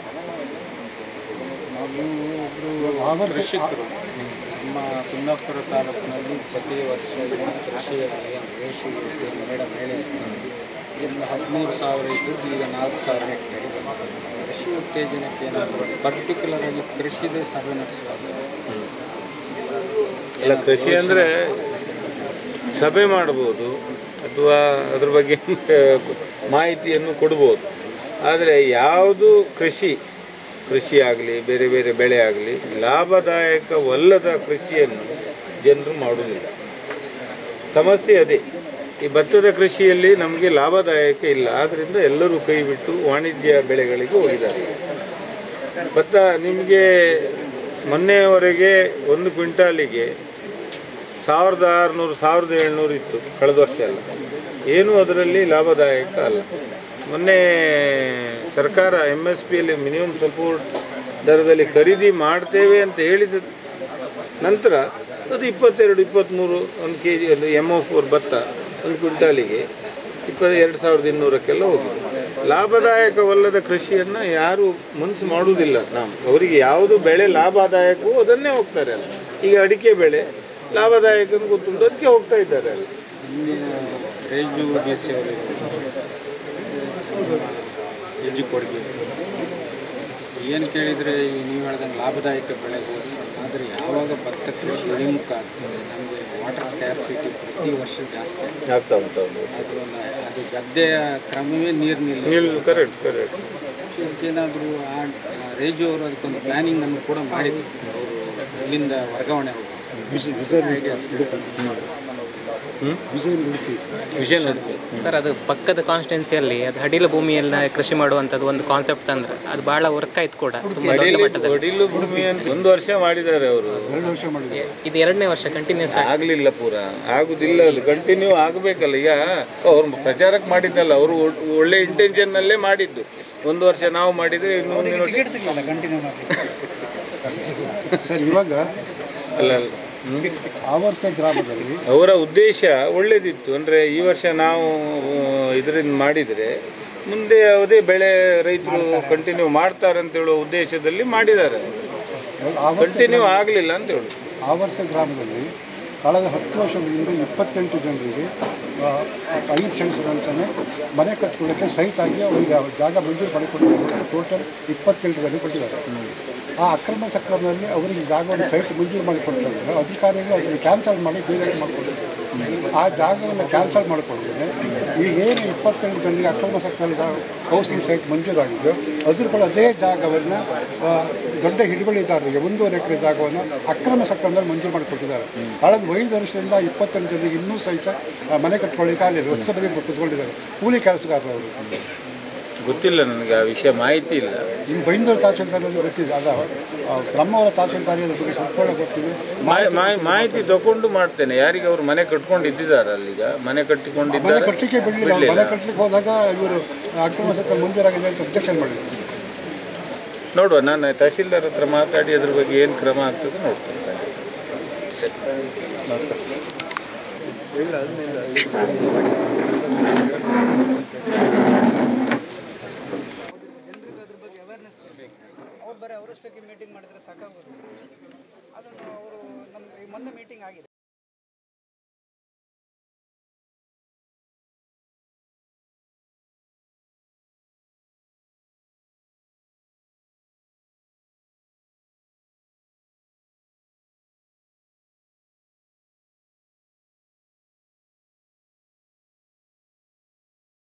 ಕೃಷಿಕರು ನಮ್ಮ ಕುಂದಾಪುರ ತಾಲೂಕಿನಲ್ಲಿ ಪ್ರತಿ ವರ್ಷ ಏನು ಕೃಷಿಯಲ್ಲಿ ರೇಷು ಮೇಡ ಮೇಲೆ ಇದರಿಂದ ಹದಿಮೂರು ಸಾವಿರ ಇದ್ದದ್ದು ಈಗ ನಾಲ್ಕು ಸಾವಿರ ಹೆಕ್ಟೇರ್ ಬಂದಿದೆ. ಕೃಷಿ ಉತ್ತೇಜನಕ್ಕೆ ಏನಾದರೂ ಪರ್ಟಿಕ್ಯುಲರ್ ಆಗಿ ಕೃಷಿದೇ ಸಭೆ ನಡೆಸುವಾಗ ಎಲ್ಲ ಕೃಷಿ ಅಂದರೆ ಸಭೆ ಮಾಡ್ಬೋದು ಅಥವಾ ಅದ್ರ ಬಗ್ಗೆ ಮಾಹಿತಿಯನ್ನು ಕೊಡ್ಬೋದು ಆದರೆ ಯಾವುದು ಕೃಷಿ ಕೃಷಿ ಆಗಲಿ ಬೇರೆ ಬೇರೆ ಬೆಳೆ ಆಗಲಿ ಲಾಭದಾಯಕವಲ್ಲದ ಕೃಷಿಯನ್ನು ಜನರು ಮಾಡುವುದಿಲ್ಲ ಸಮಸ್ಯೆ ಅದೇ ಈ ಭತ್ತದ ಕೃಷಿಯಲ್ಲಿ ನಮಗೆ ಲಾಭದಾಯಕ ಇಲ್ಲ ಆದ್ದರಿಂದ ಎಲ್ಲರೂ ಕೈ ಬಿಟ್ಟು ವಾಣಿಜ್ಯ ಬೆಳೆಗಳಿಗೆ ಹೋಗಿದ್ದಾರೆ ಭತ್ತ ನಿಮಗೆ ಮೊನ್ನೆಯವರೆಗೆ ಒಂದು ಕ್ವಿಂಟಾಲಿಗೆ ಸಾವಿರದ ಆರುನೂರು ಸಾವಿರದ ಏಳ್ನೂರು ಇತ್ತು ಕಳೆದ ವರ್ಷ ಎಲ್ಲ ಏನೂ ಅದರಲ್ಲಿ ಲಾಭದಾಯಕ ಅಲ್ಲ ಮೊನ್ನೆ ಸರ್ಕಾರ ಎಮ್ ಎಸ್ ಪಿಯಲ್ಲಿ ಮಿನಿಮಮ್ ಸಪೋರ್ಟ್ ದರದಲ್ಲಿ ಖರೀದಿ ಮಾಡ್ತೇವೆ ಅಂತ ಹೇಳಿದ ನಂತರ ಅದು ಇಪ್ಪತ್ತೆರಡು ಇಪ್ಪತ್ತ್ಮೂರು ಒಂದು ಕೆ ಜಿ ಒಂದು ಎಮ್ ಒ ಫೋರ್ ಭತ್ತ ಒಂದು ಕ್ವಿಂಟಾಲಿಗೆ ಇಪ್ಪ ಎರಡು ಸಾವಿರದ ಇನ್ನೂರಕ್ಕೆಲ್ಲ ಹೋಗಿದೆ ಲಾಭದಾಯಕವಲ್ಲದ ಕೃಷಿಯನ್ನು ಯಾರು ಮನಸ್ಸು ಮಾಡುವುದಿಲ್ಲ ನಾವು ಅವರಿಗೆ ಯಾವುದು ಬೆಳೆ ಲಾಭದಾಯಕವೋ ಅದನ್ನೇ ಹೋಗ್ತಾರೆ ಅಲ್ಲ ಈಗ ಅಡಿಕೆ ಬೆಳೆ ಲಾಭದಾಯಕ ಅಂತ ಗೊತ್ತುಂಟು ಅದಕ್ಕೆ ಹೋಗ್ತಾ ಇದ್ದಾರೆ ಅಲ್ಲಿ ಇಂದಿನ ರೇಜು ಡಿ ಸಿ ಅವರು ಹೆಜ್ಜೆ ಕೊಡುಗೆ ಏನು ಕೇಳಿದರೆ ನೀವು ಹೇಳ್ದಂಗೆ ಲಾಭದಾಯಕ ಬೆಳೆ ಹೋಗಿ ಆದರೆ ಯಾವಾಗ ಭತ್ತ ಕೃಷಿ ಇಳಿಮುಖ ಆಗ್ತದೆ ನಮಗೆ ವಾಟರ್ ಸ್ಕ್ಯಾರ್ಸಿಟಿ ಪ್ರತಿ ವರ್ಷ ಜಾಸ್ತಿ ಆಗ್ತದೆ ಆಗ್ತಾ ಉಂಟು ಹೌದು. ಅದು ಒಂದು ಅದು ಗದ್ದೆಯ ಕ್ರಮವೇ ನೀರು ನಿಲ್ಲ ನಿಲ್ ಕರೆಕ್ಟ್ ಕರೆಕ್ಟ್ ಅದಕ್ಕೇನಾದರೂ ಆ ಆ ರೇಜು ಅವರು ಅದಕ್ಕೊಂದು ಪ್ಲ್ಯಾನಿಂಗ್ ನಮಗೆ ಕೂಡ ಮಾಡಿದ್ರು ಅವರು ಇಲ್ಲಿಂದ ವರ್ಗಾವಣೆ ಹೋಗಿ ಸರ್ ಅದು ಪಕ್ಕದ ಕಾನ್ಸ್ಟಿಟ್ಯೂನ್ಸಿಯಲ್ಲಿ ಅದು ಹಡಿಲು ಭೂಮಿಯಲ್ಲ ಕೃಷಿ ಮಾಡುವಂಥದ್ದು ಒಂದು ಕಾನ್ಸೆಪ್ಟ್ ತಂದ್ರೆ ಅದು ಬಹಳ ವರ್ಕ್ ಆಯ್ತು ಕೂಡ ತುಂಬಾ ದೊಡ್ಡ ಅಡಿಲು ಮಟ್ಟದಲ್ಲಿ ಅಡಿಲು ಭೂಮಿ ಅಂತ ಒಂದು ವರ್ಷ ಮಾಡಿದ್ದಾರೆ ಅವರು ಇದು ಎರಡನೇ ವರ್ಷ ಕಂಟಿನ್ಯೂಸ್ ಆಗ್ಲಿಲ್ಲ ಪೂರ ಆಗುದಿಲ್ಲ ಅದು ಕಂಟಿನ್ಯೂ ಆಗಬೇಕಲ್ಲ ಈಗ ಅವ್ರು ಪ್ರಚಾರಕ್ಕೆ ಮಾಡಿದ್ದಲ್ಲ ಅವರು ಒಳ್ಳೆ ಇಂಟೆನ್ಷನ್ ನಲ್ಲೇ ಮಾಡಿದ್ದು ಒಂದು ವರ್ಷ ನಾವು ಮಾಡಿದ್ರೆ ಇನ್ನು ಮುಂದಿನ ವರ್ಷ ಟಿಕೆಟ್ ಸಿಗಲ್ಲ ಕಂಟಿನ್ಯೂ ಮಾಡಲಿಕ್ಕೆ ಸರ್ ಇವಾಗ ಅಲ್ಲ ಅಲ್ಲ ಹ್ಮ್. ಆವರ್ಸ ಗ್ರಾಮದಲ್ಲಿ ಅವರ ಉದ್ದೇಶ ಒಳ್ಳೇದಿತ್ತು ಅಂದರೆ ಈ ವರ್ಷ ನಾವು ಇದರಿಂದ ಮಾಡಿದರೆ ಮುಂದೆ ಯಾವುದೇ ಬೆಳೆ ರೈತರು ಕಂಟಿನ್ಯೂ ಮಾಡ್ತಾರೆ ಅಂತ ಹೇಳುವ ಉದ್ದೇಶದಲ್ಲಿ ಮಾಡಿದ್ದಾರೆ ಕಂಟಿನ್ಯೂ ಆಗಲಿಲ್ಲ ಅಂತ ಹೇಳುದು ಆವರ್ಸ ಗ್ರಾಮದಲ್ಲಿ ಕಳೆದ ಹತ್ತು ವರ್ಷದ ಹಿಂದೆ ಇಪ್ಪತ್ತೆಂಟು ಜನರಿಗೆ ಆ, ಐದು ಸೆನ್ಸ್ಗಳಂತಾನೆ ಮನೆ ಕಟ್ಕೊಳ್ಳೋಕ್ಕೆ ಸೈಟ್ ಆಗಿ ಅವರಿಗೆ ಆ ಜಾಗ ಮಂಜೂರು ಮಾಡಿಕೊಟ್ಟಿದ್ದಾರೆ ಟೋಟಲ್ ಇಪ್ಪತ್ತೆಂಟು ಜನ ಕೊಟ್ಟಿದ್ದಾರೆ ಆ ಅಕ್ರಮ ಸಕ್ರಮದಲ್ಲಿ ಅವರಿಗೆ ಜಾಗವನ್ನು ಸೈಟ್ ಮಂಜೂರು ಮಾಡಿಕೊಟ್ಟಿದ್ದಾರೆ ಅಧಿಕಾರಿಗಳು ಅದನ್ನು ಕ್ಯಾನ್ಸಲ್ ಮಾಡಿ ಬೇರೆ ಮಾಡಿಕೊಟ್ಟಿದ್ದಾರೆ ಆ ಜಾಗವನ್ನು ಕ್ಯಾನ್ಸಲ್ ಮಾಡಿಕೊಂಡಿದ್ದೇನೆ ಈಗ ಏನು ಇಪ್ಪತ್ತೆಂಟು ಜನರಿಗೆ ಅಕ್ರಮ ಸಕ್ರಮ ಹೌಸಿಂಗ್ ಸೈಟ್ ಮಂಜೂರಾಗಿದ್ದು ಅದ್ರ ಬಳಿ ಅದೇ ಜಾಗವನ್ನು ಆ, ದೊಡ್ಡ ಹಿಡುವಳಿದಾರರಿಗೆ ಒಂದೂವರೆ ಎಕರೆ ಜಾಗವನ್ನು ಅಕ್ರಮ ಸಕ್ರಮದಲ್ಲಿ ಮಂಜೂರು ಮಾಡಿಕೊಟ್ಟಿದ್ದಾರೆ ಕಳೆದ ಐದು ವರ್ಷದಿಂದ ಇಪ್ಪತ್ತೆಂಟು ಜನರಿಗೆ ಇನ್ನೂ ಸಹಿತ ಆ, ಮನೆ ಕಟ್ಕೊಳ್ಳಿಕ್ಕೆ ಆಗಲಿಲ್ಲ ರಸ್ತೆ ಬದಿ ಕುತ್ಕೊಂಡಿದ್ದಾರೆ ಕೂಲಿ ಕೆಲಸಗಾರರು ಅವರು ಗೊತ್ತಿಲ್ಲ ನನಗೆ ಆ ವಿಷಯ ಮಾಹಿತಿ ಇಲ್ಲ ಇನ್ನು ಬೈಂದೂರು ತಹಸೀಲ್ದಾರ್ ಗೊತ್ತಿದೆ ಅದ ಆ, ಬ್ರಹ್ಮಾವರ ತಹಸೀಲ್ದಾರ್ ಅದ್ರ ಬಗ್ಗೆ ಸಂಪೂರ್ಣ ಗೊತ್ತಿದೆ ಮಾಹಿ- ಮಾಹಿ- ಮಾಹಿತಿ ತಗೊಂಡು ಮಾಡ್ತೇನೆ ಯಾರಿಗೆ ಅವರು ಮನೆ ಕಟ್ಕೊಂಡು ಇದ್ದಿದ್ದಾರೆ ಅಲ್ಲೀಗ ಮನೆ ಮನೆ ಕಟ್ಟಿಕೊಂಡಿದ್ದಾರೆ ಕಟ್ಟಲಿಕ್ಕೆ ಬಿಡಲಿಲ್ಲ ಅವ್ರು ಮನೆ ಕಟ್ಟಲಿಕ್ಕೆ ಹೋದಾಗ ಇವರು ಅಕ್ರಮ ಸಕ್ರಮ ಮಂಜೂರಾಗಿದೆ ಅಂತ ಅಬ್ಜೆಕ್ಷನ್ ಮಾಡಿದ್ರು ನೋಡುವ ನಾನು ತಹಶೀಲ್ದಾರ್ ಹತ್ರ ಮಾತಾಡಿ ಅದ್ರ ಬಗ್ಗೆ ಏನು ಕ್ರಮ ಆಗ್ತದೆ ನೋಡ್ತೇನೆ ಸರಿ ಅವ್ರು ಬರೀ ಅವರಷ್ಟಕ್ಕೆ ಮೀಟಿಂಗ್ ಮಾಡಿದ್ರೆ ಸಾಕಾಗೋದು ಅದನ್ನು ಅವರು ನಮ್ಗೆ ಮೊನ್ನೆ ಮೀಟಿಂಗ್ ಆಗಿದೆ